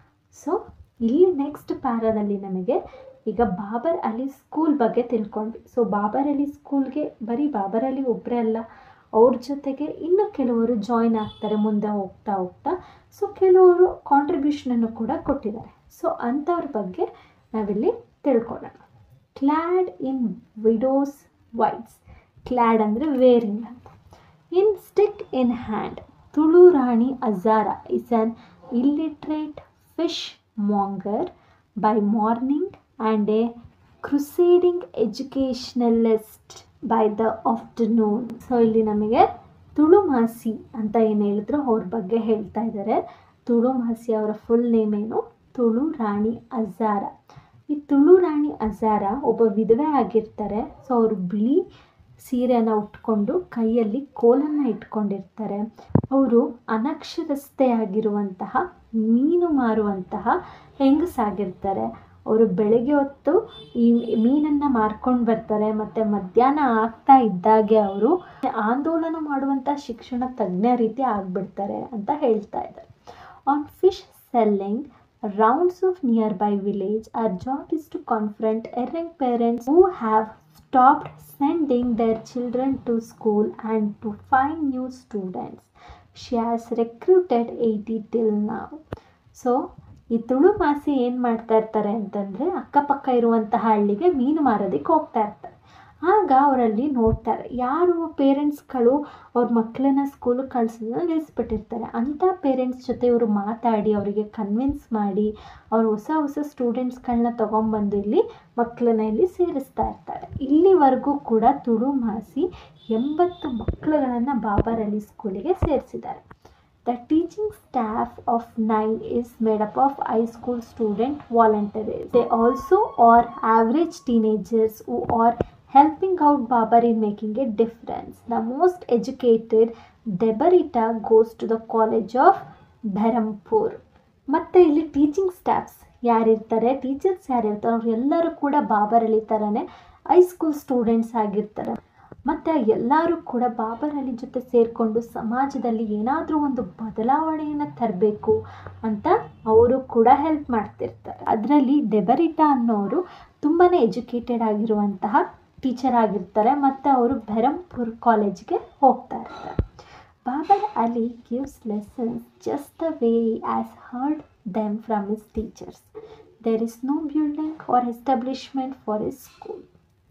so ಇಲ್ಲಿ ನೆಕ್ಸ್ಟ್ ಪ್ಯಾರಾದಲ್ಲಿ ನಮಗೆ ಈಗ ಬಾಬರ್ ಅಲಿ ಸ್ಕೂಲ್ ಬಗ್ಗೆ ತಿಳ್ಕೊಂಡ್ವಿ ಸೊ ಬಾಬರ್ ಅಲಿ ಸ್ಕೂಲ್ಗೆ ಬರೀ ಬಾಬರ್ ಅಲಿ ಒಬ್ಬರೇ ಅಲ್ಲ ಅವ್ರ ಜೊತೆಗೆ ಇನ್ನು ಕೆಲವರು ಜಾಯ್ನ್ ಆಗ್ತಾರೆ ಮುಂದೆ ಹೋಗ್ತಾ ಹೋಗ್ತಾ ಸೊ ಕೆಲವರು ಕಾಂಟ್ರಿಬ್ಯೂಷನನ್ನು ಕೂಡ ಕೊಟ್ಟಿದ್ದಾರೆ ಸೊ ಅಂಥವ್ರ ಬಗ್ಗೆ ನಾವಿಲ್ಲಿ ತಿಳ್ಕೊಳ್ಳೋಣ ಕ್ಲ್ಯಾಡ್ ಇನ್ ವಿಡೋಸ್ ವೈಟ್ಸ್ ಕ್ಲ್ಯಾಡ್ ಅಂದರೆ ವೇರಿಂಗ್ ಅಂತ in stick in hand Tulu Rani Hazra is an illiterate fish monger by morning and a crusading educationalist by the afternoon so ಇಲ್ಲಿ ನಮಗೆ ತುಳುಮಾಸಿ ಅಂತ ಏನು ಹೇಳಿದ್ರು ಅವ್ರ ಬಗ್ಗೆ ಹೇಳ್ತಾ ಇದ್ದಾರೆ ತುಳುಮಾಸಿ ಅವರ ಫುಲ್ ನೇಮ್ ಏನು ತುಳು ರಾಣಿ ಅಜಾರ ಈ ತುಳು ರಾಣಿ ಅಜಾರ ಒಬ್ಬ ವಿಧವೆ ಆಗಿರ್ತಾರೆ ಸೊ ಅವರು ಬಿಳಿ ಸೀರೆಯನ್ನು ಉಟ್ಕೊಂಡು ಕೈಯಲ್ಲಿ ಕೋಲನ್ನು ಇಟ್ಕೊಂಡಿರ್ತಾರೆ ಅವರು ಅನಕ್ಷರಸ್ಥೆ ಆಗಿರುವಂತಹ ಮೀನು ಮಾರುವಂತಹ ಹೆಂಗಸಾಗಿರ್ತಾರೆ ಅವರು ಬೆಳಗ್ಗೆ ಹೊತ್ತು ಈ ಮೀನನ್ನು ಮಾರ್ಕೊಂಡು ಬರ್ತಾರೆ ಮತ್ತು ಮಧ್ಯಾಹ್ನ ಆಗ್ತಾ ಇದ್ದಾಗೆ ಅವರು ಆಂದೋಲನ ಮಾಡುವಂಥ ಶಿಕ್ಷಣ ತಜ್ಞ ರೀತಿ ಆಗಿಬಿಡ್ತಾರೆ ಅಂತ ಹೇಳ್ತಾ ಇದ್ದಾರೆ on fish selling rounds of nearby village our job is to confront erring parents who have stopped sending their children to school and to find new students she has recruited 80 till now so ಈ ತುಳು ಮಾಸಿ ಏನು ಮಾಡ್ತಾ ಇರ್ತಾರೆ ಅಂತಂದರೆ ಅಕ್ಕಪಕ್ಕ ಇರುವಂತಹ ಹಳ್ಳಿಗೆ ಮೀನು ಮಾರೋದಕ್ಕೆ ಹೋಗ್ತಾ ಇರ್ತಾರೆ ಆಗ ಅವರಲ್ಲಿ ನೋಡ್ತಾರೆ ಯಾರು ಪೇರೆಂಟ್ಸ್ಗಳು ಅವ್ರ ಮಕ್ಕಳನ್ನ ಸ್ಕೂಲಿಗೆ ಕಳ್ಸೋದನ್ನ ನಿಲ್ಲಿಸ್ಬಿಟ್ಟಿರ್ತಾರೆ ಅಂಥ ಪೇರೆಂಟ್ಸ್ ಜೊತೆ ಇವರು ಮಾತಾಡಿ ಅವರಿಗೆ ಕನ್ವಿನ್ಸ್ ಮಾಡಿ ಅವರು ಹೊಸ ಹೊಸ ಸ್ಟೂಡೆಂಟ್ಸ್ಗಳನ್ನ ತೊಗೊಂಬಂದು ಇಲ್ಲಿ ಮಕ್ಕಳನ್ನ ಇಲ್ಲಿ ಸೇರಿಸ್ತಾ ಇರ್ತಾರೆ ಇಲ್ಲಿವರೆಗೂ ಕೂಡ ತುಳು ಮಾಸಿ ಎಂಬತ್ತು ಮಕ್ಕಳುಗಳನ್ನು ಬಾಬರಲ್ಲಿ ಸ್ಕೂಲಿಗೆ ಸೇರಿಸಿದ್ದಾರೆ The teaching staff of nine is made up of high school student volunteers. They also are average teenagers who are helping out Babar in making a difference. The most educated Debarita goes to the College of Berhampur. ಮತ್ತು ಇಲ್ಲಿ teaching staffs ಯಾರಿರ್ತಾರೆ teachers ಯಾರಿರ್ತಾರೆ ಅವ್ರು ಎಲ್ಲರೂ ಕೂಡ ಬಾಬರಲ್ಲಿ ಥರನೇ high school students ಆಗಿರ್ತಾರೆ ಮತ್ತು ಎಲ್ಲರೂ ಕೂಡ ಬಾಬರ್ ಅಲಿ ಜೊತೆ ಸೇರಿಕೊಂಡು ಸಮಾಜದಲ್ಲಿ ಏನಾದರೂ ಒಂದು ಬದಲಾವಣೆಯನ್ನು ತರಬೇಕು ಅಂತ ಅವರು ಕೂಡ ಹೆಲ್ಪ್ ಮಾಡ್ತಿರ್ತಾರೆ ಅದರಲ್ಲಿ ಡೆಬರಿಟಾ ಅನ್ನೋರು ತುಂಬಾ ಎಜುಕೇಟೆಡ್ ಆಗಿರುವಂತಹ ಟೀಚರ್ ಆಗಿರ್ತಾರೆ ಮತ್ತು ಅವರು ಬೆರಂಪುರ್ ಕಾಲೇಜ್ಗೆ ಹೋಗ್ತಾ ಇರ್ತಾರೆ Babar Ali gives lessons just the way as heard them from his teachers there is no building or establishment for his school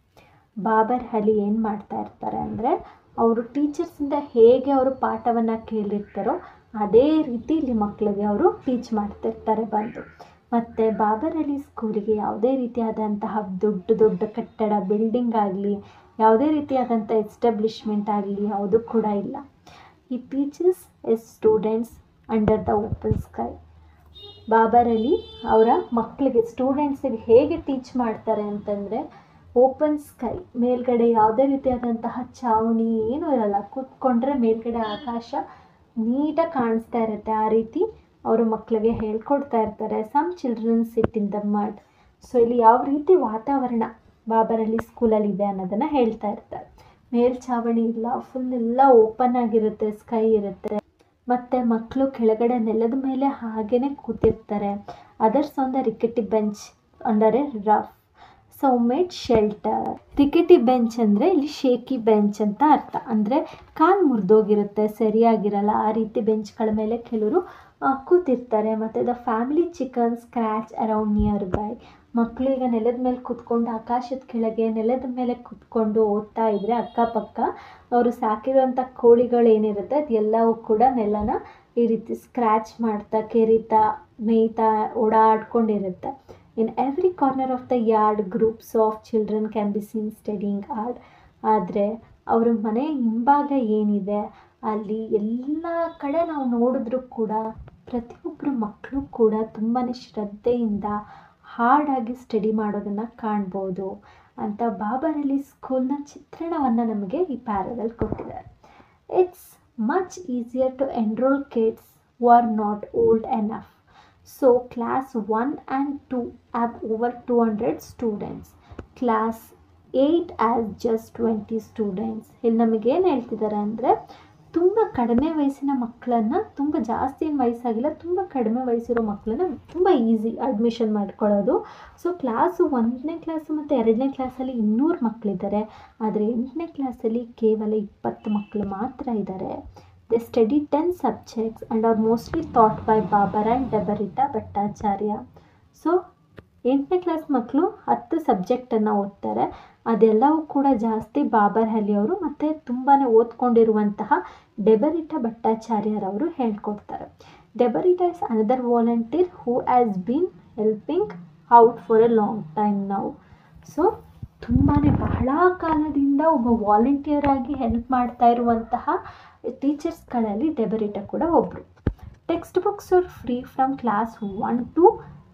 Babar Ali ಏನು ಮಾಡ್ತಾ ಇರ್ತಾರೆ ಅಂದರೆ ಅವರು ಟೀಚರ್ಸಿಂದ ಹೇಗೆ ಅವರು ಪಾಠವನ್ನು ಕೇಳಿರ್ತಾರೋ ಅದೇ ರೀತಿ ಇಲ್ಲಿ ಮಕ್ಕಳಿಗೆ ಅವರು ಟೀಚ್ ಮಾಡ್ತಿರ್ತಾರೆ ಬಂದು ಮತ್ತು ಬಾಬರ್ ಅಲಿ ಸ್ಕೂಲಿಗೆ ಯಾವುದೇ ರೀತಿಯಾದಂತಹ ದೊಡ್ಡ ದೊಡ್ಡ ಕಟ್ಟಡ ಬಿಲ್ಡಿಂಗ್ ಆಗಲಿ ಯಾವುದೇ ರೀತಿಯಾದಂಥ ಎಸ್ಟಾಬ್ಲಿಷ್ಮೆಂಟ್ ಆಗಲಿ ಯಾವುದೂ ಕೂಡ ಇಲ್ಲ ಈ teachers as students under the open sky Babar Ali ಅವರ ಮಕ್ಕಳಿಗೆ ಸ್ಟೂಡೆಂಟ್ಸಿಗೆ ಹೇಗೆ ಟೀಚ್ ಮಾಡ್ತಾರೆ ಅಂತಂದರೆ ಓಪನ್ ಸ್ಕೈ ಮೇಲ್ಗಡೆ ಯಾವುದೇ ರೀತಿಯಾದಂತಹ ಚಾವಣಿ ಏನೂ ಇರಲ್ಲ ಕೂತ್ಕೊಂಡ್ರೆ ಮೇಲ್ಗಡೆ ಆಕಾಶ ನೀಟಾಗಿ ಕಾಣಿಸ್ತಾ ಇರುತ್ತೆ ಆ ರೀತಿ ಅವರು ಮಕ್ಕಳಿಗೆ ಹೇಳ್ಕೊಡ್ತಾ ಇರ್ತಾರೆ some children sit in the mud so ಇಲ್ಲಿ ಯಾವ ರೀತಿ ವಾತಾವರಣ ಬಾಬರಲ್ಲಿ ಸ್ಕೂಲಲ್ಲಿ ಇದೆ ಅನ್ನೋದನ್ನು ಹೇಳ್ತಾ ಇರ್ತಾರೆ ಮೇಲ್ಛಾವಣಿ ಇಲ್ಲ ಫುಲ್ ಎಲ್ಲ ಓಪನ್ ಆಗಿರುತ್ತೆ ಸ್ಕೈ ಇರುತ್ತೆ ಮತ್ತು ಮಕ್ಕಳು ಕೆಳಗಡೆ ನೆಲದ ಮೇಲೆ ಹಾಗೇ ಕೂತಿರ್ತಾರೆ others on the rickety bench under a rough so made shelter rickety bench ಅಂದರೆ ಇಲ್ಲಿ ಶೇಕಿ ಬೆಂಚ್ ಅಂತ ಅರ್ಥ ಅಂದರೆ ಕಾಲು ಮುರಿದೋಗಿರುತ್ತೆ ಸರಿಯಾಗಿರಲ್ಲ ಆ ರೀತಿ ಬೆಂಚ್ಗಳ ಮೇಲೆ ಕೆಲವರು ಕೂತಿರ್ತಾರೆ ಮತ್ತು the family chicken scratch around nearby ಮಕ್ಕಳು ಈಗ ನೆಲದ ಮೇಲೆ ಕೂತ್ಕೊಂಡು ಆಕಾಶದ ಕೆಳಗೆ ನೆಲದ ಮೇಲೆ ಕೂತ್ಕೊಂಡು ಓದ್ತಾ ಇದ್ದರೆ ಅಕ್ಕಪಕ್ಕ ಅವರು ಸಾಕಿರುವಂಥ ಕೋಳಿಗಳು ಏನಿರುತ್ತೆ ಅದೆಲ್ಲವೂ ಕೂಡ ನೆಲನ ಈ ರೀತಿ ಸ್ಕ್ರ್ಯಾಚ್ ಮಾಡ್ತಾ ಕೆರಿತಾ ಮೇಯ್ತಾ ಓಡಾಡ್ಕೊಂಡಿರುತ್ತೆ in every corner of the yard groups of children can be seen studying hard ಆದರೆ ಅವರ ಮನೆ ಹಿಂಭಾಗ ಏನಿದೆ ಅಲ್ಲಿ ಎಲ್ಲ ಕಡೆ ನಾವು ನೋಡಿದ್ರೂ ಕೂಡ ಪ್ರತಿಯೊಬ್ಬರು ಮಕ್ಕಳು ಕೂಡ ತುಂಬಾ ಶ್ರದ್ಧೆಯಿಂದ ಹಾರ್ಡಾಗಿ ಸ್ಟಡಿ ಮಾಡೋದನ್ನು ಕಾಣ್ಬೋದು ಅಂತ ಬಾಬರಲ್ಲಿ ಸ್ಕೂಲ್ನ ಚಿತ್ರಣವನ್ನು ನಮಗೆ ಈ ಪ್ಯಾರದಲ್ಲಿ ಕೊಟ್ಟಿದ್ದಾರೆ it's much easier to enrol kids who are not old enough so class one and two have over two hundred students class eight as just twenty students ಇಲ್ಲಿ ನಮಗೇನು ಹೇಳ್ತಿದ್ದಾರೆ ಅಂದರೆ ತುಂಬ ಕಡಿಮೆ ವಯಸ್ಸಿನ ಮಕ್ಕಳನ್ನು ತುಂಬ ಜಾಸ್ತಿ ಏನು ವಯಸ್ಸಾಗಿಲ್ಲ ತುಂಬ ಕಡಿಮೆ ವಯಸ್ಸಿರೋ ಮಕ್ಕಳನ್ನ ತುಂಬ ಈಸಿ ಅಡ್ಮಿಷನ್ ಮಾಡ್ಕೊಳ್ಳೋದು ಸೊ ಕ್ಲಾಸು ಒಂದನೇ ಕ್ಲಾಸು ಮತ್ತು ಎರಡನೇ ಕ್ಲಾಸಲ್ಲಿ ಇನ್ನೂರು ಮಕ್ಕಳಿದ್ದಾರೆ ಆದರೆ ಎಂಟನೇ ಕ್ಲಾಸಲ್ಲಿ ಕೇವಲ ಇಪ್ಪತ್ತು ಮಕ್ಕಳು ಮಾತ್ರ ಇದ್ದಾರೆ they study ten subjects and are mostly taught by Babar and Debarita Bhattacharya so ಎಂಟನೇ ಕ್ಲಾಸ್ ಮಕ್ಕಳು ಹತ್ತು ಸಬ್ಜೆಕ್ಟನ್ನು ಓದ್ತಾರೆ ಅದೆಲ್ಲವೂ ಕೂಡ ಜಾಸ್ತಿ ಬಾಬರ್ ಅಲಿ ಅವರು ಮತ್ತು ತುಂಬಾ ಓದ್ಕೊಂಡಿರುವಂತಹ ಡೆಬರಿಟಾ ಭಟ್ಟಾಚಾರ್ಯರವರು ಹೇಳ್ಕೊಡ್ತಾರೆ Debarita is another volunteer who has been helping out for a long time ನಾವು ಸೊ ತುಂಬಾ ಬಹಳ ಕಾಲದಿಂದ ಒಬ್ಬ ವಾಲಂಟಿಯರ್ ಆಗಿ ಹೆಲ್ಪ್ ಮಾಡ್ತಾ ಇರುವಂತಹ ಟೀಚರ್ಸ್ಗಳಲ್ಲಿ ಡೆಬರಿಟಾ ಕೂಡ ಒಬ್ಬರು text books are free from class one to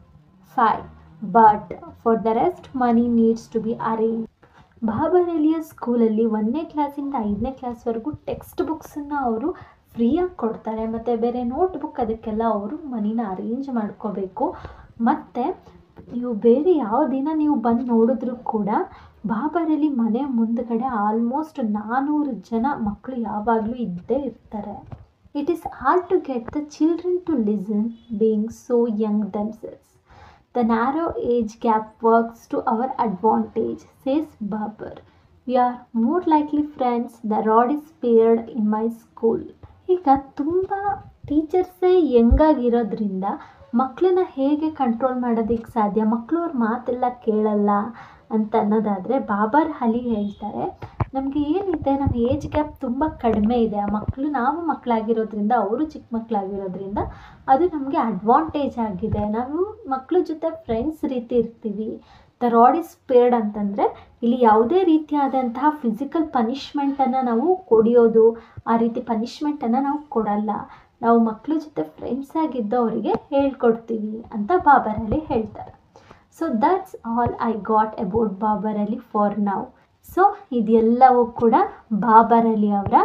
five but for the rest money needs to be arrange Babar ಅಲಿಯ ಸ್ಕೂಲಲ್ಲಿ ಒಂದನೇ ಕ್ಲಾಸಿಂದ ಐದನೇ ಕ್ಲಾಸ್ವರೆಗೂ ಟೆಕ್ಸ್ಟ್ ಬುಕ್ಸನ್ನು ಅವರು ಫ್ರೀಯಾಗಿ ಕೊಡ್ತಾರೆ ಮತ್ತು ಬೇರೆ ನೋಟ್ ಬುಕ್ ಅದಕ್ಕೆಲ್ಲ ಅವರು ಮನಿನ ಅರೇಂಜ್ ಮಾಡ್ಕೋಬೇಕು ಮತ್ತು ನೀವು ಬೇರೆ ಯಾವ ದಿನ ನೀವು ಬಂದು ನೋಡಿದ್ರೂ ಕೂಡ ಬಾಬರಲ್ಲಿ ಮನೆ ಮುಂದ್ಗಡೆ ಆಲ್ಮೋಸ್ಟ್ ನಾನ್ನೂರು ಜನ ಮಕ್ಕಳು ಯಾವಾಗಲೂ ಇದ್ದೇ ಇರ್ತಾರೆ it is hard to get the children to listen being so young themselves The narrow age gap works to our advantage, says Babar. We are more likely friends. The rod is spared in my school. ಈಗ ತುಂಬ ಟೀಚರ್ಸೇ ಯಂಗಾಗಿರೋದ್ರಿಂದ ಮಕ್ಕಳನ್ನ ಹೇಗೆ control ಮಾಡೋದಕ್ಕೆ ಸಾಧ್ಯ ಮಕ್ಕಳು ಅವ್ರ ಮಾತೆಲ್ಲ ಕೇಳಲ್ಲ ಅಂತ ಅನ್ನೋದಾದರೆ ಬಾಬರ್ ಅಲಿ ಹೇಳ್ತಾರೆ ನಮಗೆ ಏನಿದೆ ನಮ್ಮ ಏಜ್ ಗ್ಯಾಪ್ ತುಂಬ ಕಡಿಮೆ ಇದೆ ಆ ಮಕ್ಕಳು ನಾವು ಮಕ್ಕಳಾಗಿರೋದ್ರಿಂದ ಅವರು ಚಿಕ್ಕ ಮಕ್ಕಳಾಗಿರೋದ್ರಿಂದ ಅದು ನಮಗೆ ಅಡ್ವಾಂಟೇಜ್ ಆಗಿದೆ ನಾವು ಮಕ್ಕಳ ಜೊತೆ ಫ್ರೆಂಡ್ಸ್ ರೀತಿ ಇರ್ತೀವಿ ದ ರಾಡ್ ಇಸ್ ಸ್ಪೇರ್ಡ್ ಅಂತಂದರೆ ಇಲ್ಲಿ ಯಾವುದೇ ರೀತಿಯಾದಂತಹ ಫಿಸಿಕಲ್ ಪನಿಷ್ಮೆಂಟನ್ನು ನಾವು ಕೊಡಿಯೋದು ಆ ರೀತಿ ಪನಿಷ್ಮೆಂಟನ್ನು ನಾವು ಕೊಡಲ್ಲ ನಾವು ಮಕ್ಕಳ ಜೊತೆ ಫ್ರೆಂಡ್ಸ್ ಆಗಿದ್ದು ಅವರಿಗೆ ಹೇಳ್ಕೊಡ್ತೀವಿ ಅಂತ ಬಾಬರ್ ಅಲಿ ಹೇಳ್ತಾರೆ so that's all I got about Babar Ali for now so ಇದೆಲ್ಲವೂ ಕೂಡ ಬಾಬರ್ ಅಲಿ ಅವರ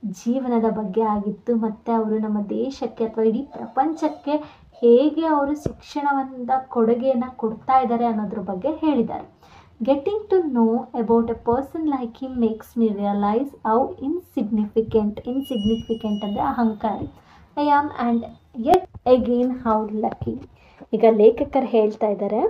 ಜೀವನದ ಬಗ್ಗೆ ಆಗಿತ್ತು ಮತ್ತು ಅವರು ನಮ್ಮ ದೇಶಕ್ಕೆ ಅಥವಾ ಇಡೀ ಪ್ರಪಂಚಕ್ಕೆ ಹೇಗೆ ಅವರು ಶಿಕ್ಷಣವಂದ ಕೊಡುಗೆಯನ್ನು ಕೊಡ್ತಾ ಇದ್ದಾರೆ ಅನ್ನೋದ್ರ ಬಗ್ಗೆ ಹೇಳಿದ್ದಾರೆ getting to know about a person like him makes me realise how insignificant insignificant ಅಂದರೆ ಅಹಂಕಾರಿ I am and yet again how lucky ಈಗ ಲೇಖಕರು ಹೇಳ್ತಾ ಇದ್ದಾರೆ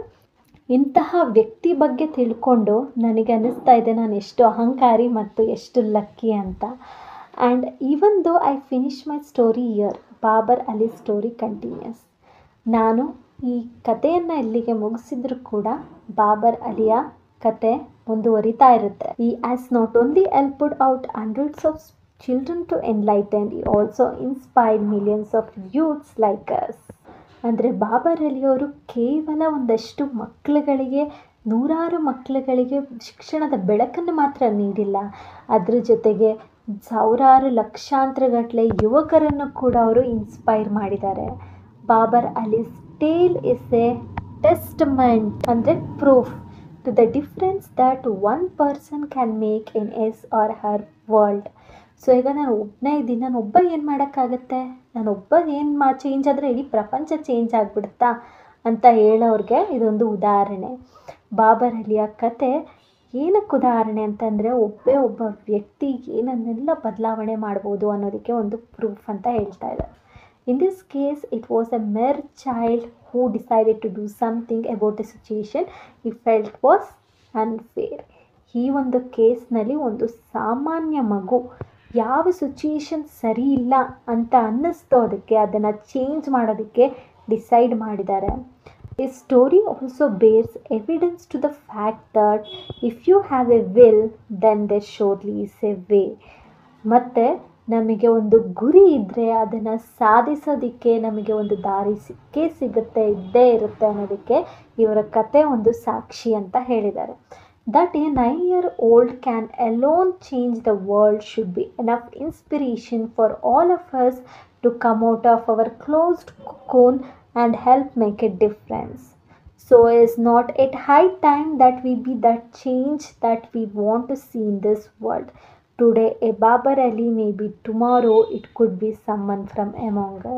ಇಂತಹ ವ್ಯಕ್ತಿ ಬಗ್ಗೆ ತಿಳ್ಕೊಂಡು ನನಗೆ ಅನ್ನಿಸ್ತಾ ಇದೆ ನಾನು ಎಷ್ಟು ಅಹಂಕಾರಿ ಮತ್ತು ಎಷ್ಟು ಲಕ್ಕಿ ಅಂತ and even though I finish my story here Babar Ali story continues ನಾನು ಈ ಕಥೆಯನ್ನು ಇಲ್ಲಿಗೆ ಮುಗಿಸಿದ್ರು ಕೂಡ ಬಾಬರ್ ಅಲಿಯ ಕತೆ ಮುಂದುವರಿತಾ ಇರುತ್ತೆ he has not only helped out hundreds of children to enlighten he also inspired millions of youths like us ಅಂದರೆ ಬಾಬರ್ ಅಲಿಯವರು ಕೇವಲ ಒಂದಷ್ಟು ಮಕ್ಕಳುಗಳಿಗೆ ನೂರಾರು ಮಕ್ಕಳುಗಳಿಗೆ ಶಿಕ್ಷಣದ ಬೆಳಕನ್ನು ಮಾತ್ರ ನೀಡಿಲ್ಲ ಅದ್ರ ಜೊತೆಗೆ ಸಾವಿರಾರು ಲಕ್ಷಾಂತರಗಟ್ಟಲೆ ಯುವಕರನ್ನು ಕೂಡ ಅವರು ಇನ್ಸ್ಪೈರ್ ಮಾಡಿದ್ದಾರೆ Babar Ali's tale is a testament ಅಂದರೆ proof to the difference that one person can make in his or her world so ಈಗ ನಾನು ಒಬ್ಬನೇ ಇದ್ದೀನಿ ನಾನು ಒಬ್ಬ ಏನು ಮಾಡೋಕ್ಕಾಗತ್ತೆ ನಾನು ಒಬ್ಬ ಏನು ಮಾ ಚೇಂಜ್ ಆದರೆ ಇಡೀ ಪ್ರಪಂಚ ಚೇಂಜ್ ಆಗಿಬಿಡುತ್ತಾ ಅಂತ ಹೇಳೋರಿಗೆ ಇದೊಂದು ಉದಾಹರಣೆ ಬಾಬರ್ ಅಲಿಯ ಕತೆ ಏನಕ್ಕೆ ಉದಾಹರಣೆ ಅಂತಂದರೆ ಒಬ್ಬೇ ಒಬ್ಬ ವ್ಯಕ್ತಿ ಏನನ್ನೆಲ್ಲ ಬದಲಾವಣೆ ಮಾಡ್ಬೋದು ಅನ್ನೋದಕ್ಕೆ ಒಂದು ಪ್ರೂಫ್ ಅಂತ ಹೇಳ್ತಾ ಇದ್ದಾರೆ in this case it was a mere child who decided to do something about a situation he felt was unfair ಈ ಒಂದು ಕೇಸ್ನಲ್ಲಿ ಒಂದು ಸಾಮಾನ್ಯ ಮಗು ಯಾವ ಸಿಚುಯೇಷನ್ ಸರಿ ಇಲ್ಲ ಅಂತ ಅನ್ನಿಸ್ತೋ ಅದಕ್ಕೆ ಅದನ್ನು ಚೇಂಜ್ ಮಾಡೋದಕ್ಕೆ ಡಿಸೈಡ್ ಮಾಡಿದ್ದಾರೆ ಈ story also bears evidence to the fact that if you have a will then there surely is a way ಮತ್ತು ನಮಗೆ ಒಂದು ಗುರಿ ಇದ್ದರೆ ಅದನ್ನು ಸಾಧಿಸೋದಕ್ಕೆ ನಮಗೆ ಒಂದು ದಾರಿ ಸಿಕ್ಕೇ ಸಿಗುತ್ತೆ ಇದ್ದೇ ಇರುತ್ತೆ ಅನ್ನೋದಕ್ಕೆ ಇವರ ಕತೆ ಒಂದು ಸಾಕ್ಷಿ ಅಂತ ಹೇಳಿದ್ದಾರೆ that a nine year old can alone change the world should be enough inspiration for all of us to come out of our closed cocoon and help make a difference. So, is not it high time that we be that change that we want to see in this world? Today, a Babar Ali, maybe tomorrow it could be someone from among us.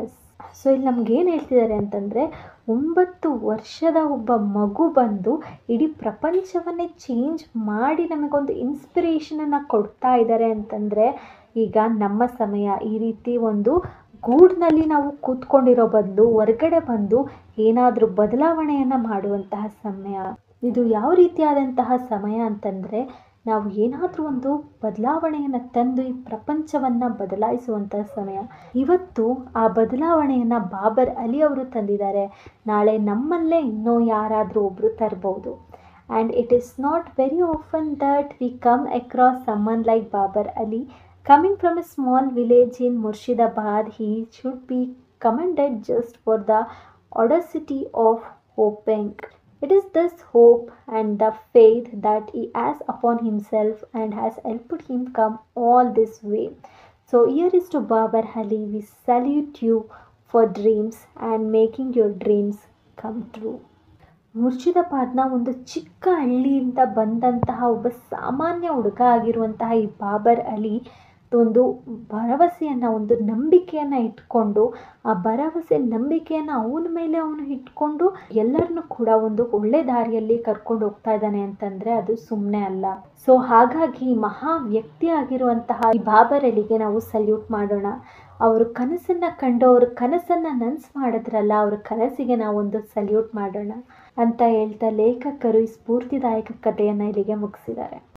So ಇಲ್ಲಿ ನಮ್ಗೇನು ಹೇಳ್ತಿದ್ದಾರೆ ಅಂತಂದರೆ ಒಂಬತ್ತು ವರ್ಷದ ಒಬ್ಬ ಮಗು ಬಂದು ಇಡೀ ಪ್ರಪಂಚವನ್ನೇ ಚೇಂಜ್ ಮಾಡಿ ನಮಗೊಂದು ಇನ್ಸ್ಪಿರೇಷನನ್ನು ಕೊಡ್ತಾ ಇದ್ದಾರೆ ಅಂತಂದರೆ ಈಗ ನಮ್ಮ ಸಮಯ ಈ ರೀತಿ ಒಂದು ಗೂಡಿನಲ್ಲಿ ನಾವು ಕೂತ್ಕೊಂಡಿರೋ ಬದಲು ಹೊರಗಡೆ ಬಂದು ಏನಾದರೂ ಬದಲಾವಣೆಯನ್ನು ಮಾಡುವಂತಹ ಸಮಯ ಇದು ಯಾವ ರೀತಿಯಾದಂತಹ ಸಮಯ ಅಂತಂದರೆ ನಾವು ಏನಾದರೂ ಒಂದು ಬದಲಾವಣೆಯನ್ನು ತಂದು ಈ ಪ್ರಪಂಚವನ್ನು ಬದಲಾಯಿಸುವಂತಹ ಸಮಯ ಇವತ್ತು ಆ ಬದಲಾವಣೆಯನ್ನು ಬಾಬರ್ ಅಲಿ ಅವರು ತಂದಿದ್ದಾರೆ ನಾಳೆ ನಮ್ಮಲ್ಲೇ ಇನ್ನೂ ಯಾರಾದರೂ ಒಬ್ಬರು ತರ್ಬೋದು and it is not very often that we come across someone like Babar Ali Coming from a small village in Murshidabad, he should be commended just for the audacity of hoping. It is this hope and the faith that he has upon himself and has helped him come all this way. So, here is to Babar Ali. We salute you for dreams and making your dreams come true. ಮುರ್ಷಿದಾಬಾದ್ನ ಒಂದು ಚಿಕ್ಕ ಹಳ್ಳಿಯಿಂದ ಬಂದಂತಹ ಒಬ್ಬ ಸಾಮಾನ್ಯ ಹುಡುಗ ಆಗಿರುವಂತಹ ಈ ಬಾಬರ್ ಅಲಿ ಒಂದು ಭರವಸೆಯನ್ನು ಒಂದು ನಂಬಿಕೆಯನ್ನು ಇಟ್ಕೊಂಡು ಆ ಭರವಸೆ ನಂಬಿಕೆಯನ್ನು ಅವನ ಮೇಲೆ ಅವನು ಇಟ್ಕೊಂಡು ಎಲ್ಲರನ್ನೂ ಕೂಡ ಒಂದು ಒಳ್ಳೆ ದಾರಿಯಲ್ಲಿ ಕರ್ಕೊಂಡು ಹೋಗ್ತಾ ಇದ್ದಾನೆ ಅಂತಂದರೆ ಅದು ಸುಮ್ಮನೆ ಅಲ್ಲ ಸೊ ಹಾಗಾಗಿ ಮಹಾ ವ್ಯಕ್ತಿ ಆಗಿರುವಂತಹ ಈ ಬಾಬರ್ ಅಲಿಗೆ ನಾವು ಸಲ್ಯೂಟ್ ಮಾಡೋಣ ಅವರು ಕನಸನ್ನು ಕಂಡು ಅವ್ರ ಕನಸನ್ನು ನನ್ಸು ಮಾಡಿದ್ರಲ್ಲ ಅವ್ರ ಕನಸಿಗೆ ನಾವೊಂದು ಸಲ್ಯೂಟ್ ಮಾಡೋಣ ಅಂತ ಹೇಳ್ತಾ ಲೇಖಕರು ಈ ಸ್ಫೂರ್ತಿದಾಯಕ ಕಥೆಯನ್ನು ಇಲ್ಲಿಗೆ ಮುಗಿಸಿದ್ದಾರೆ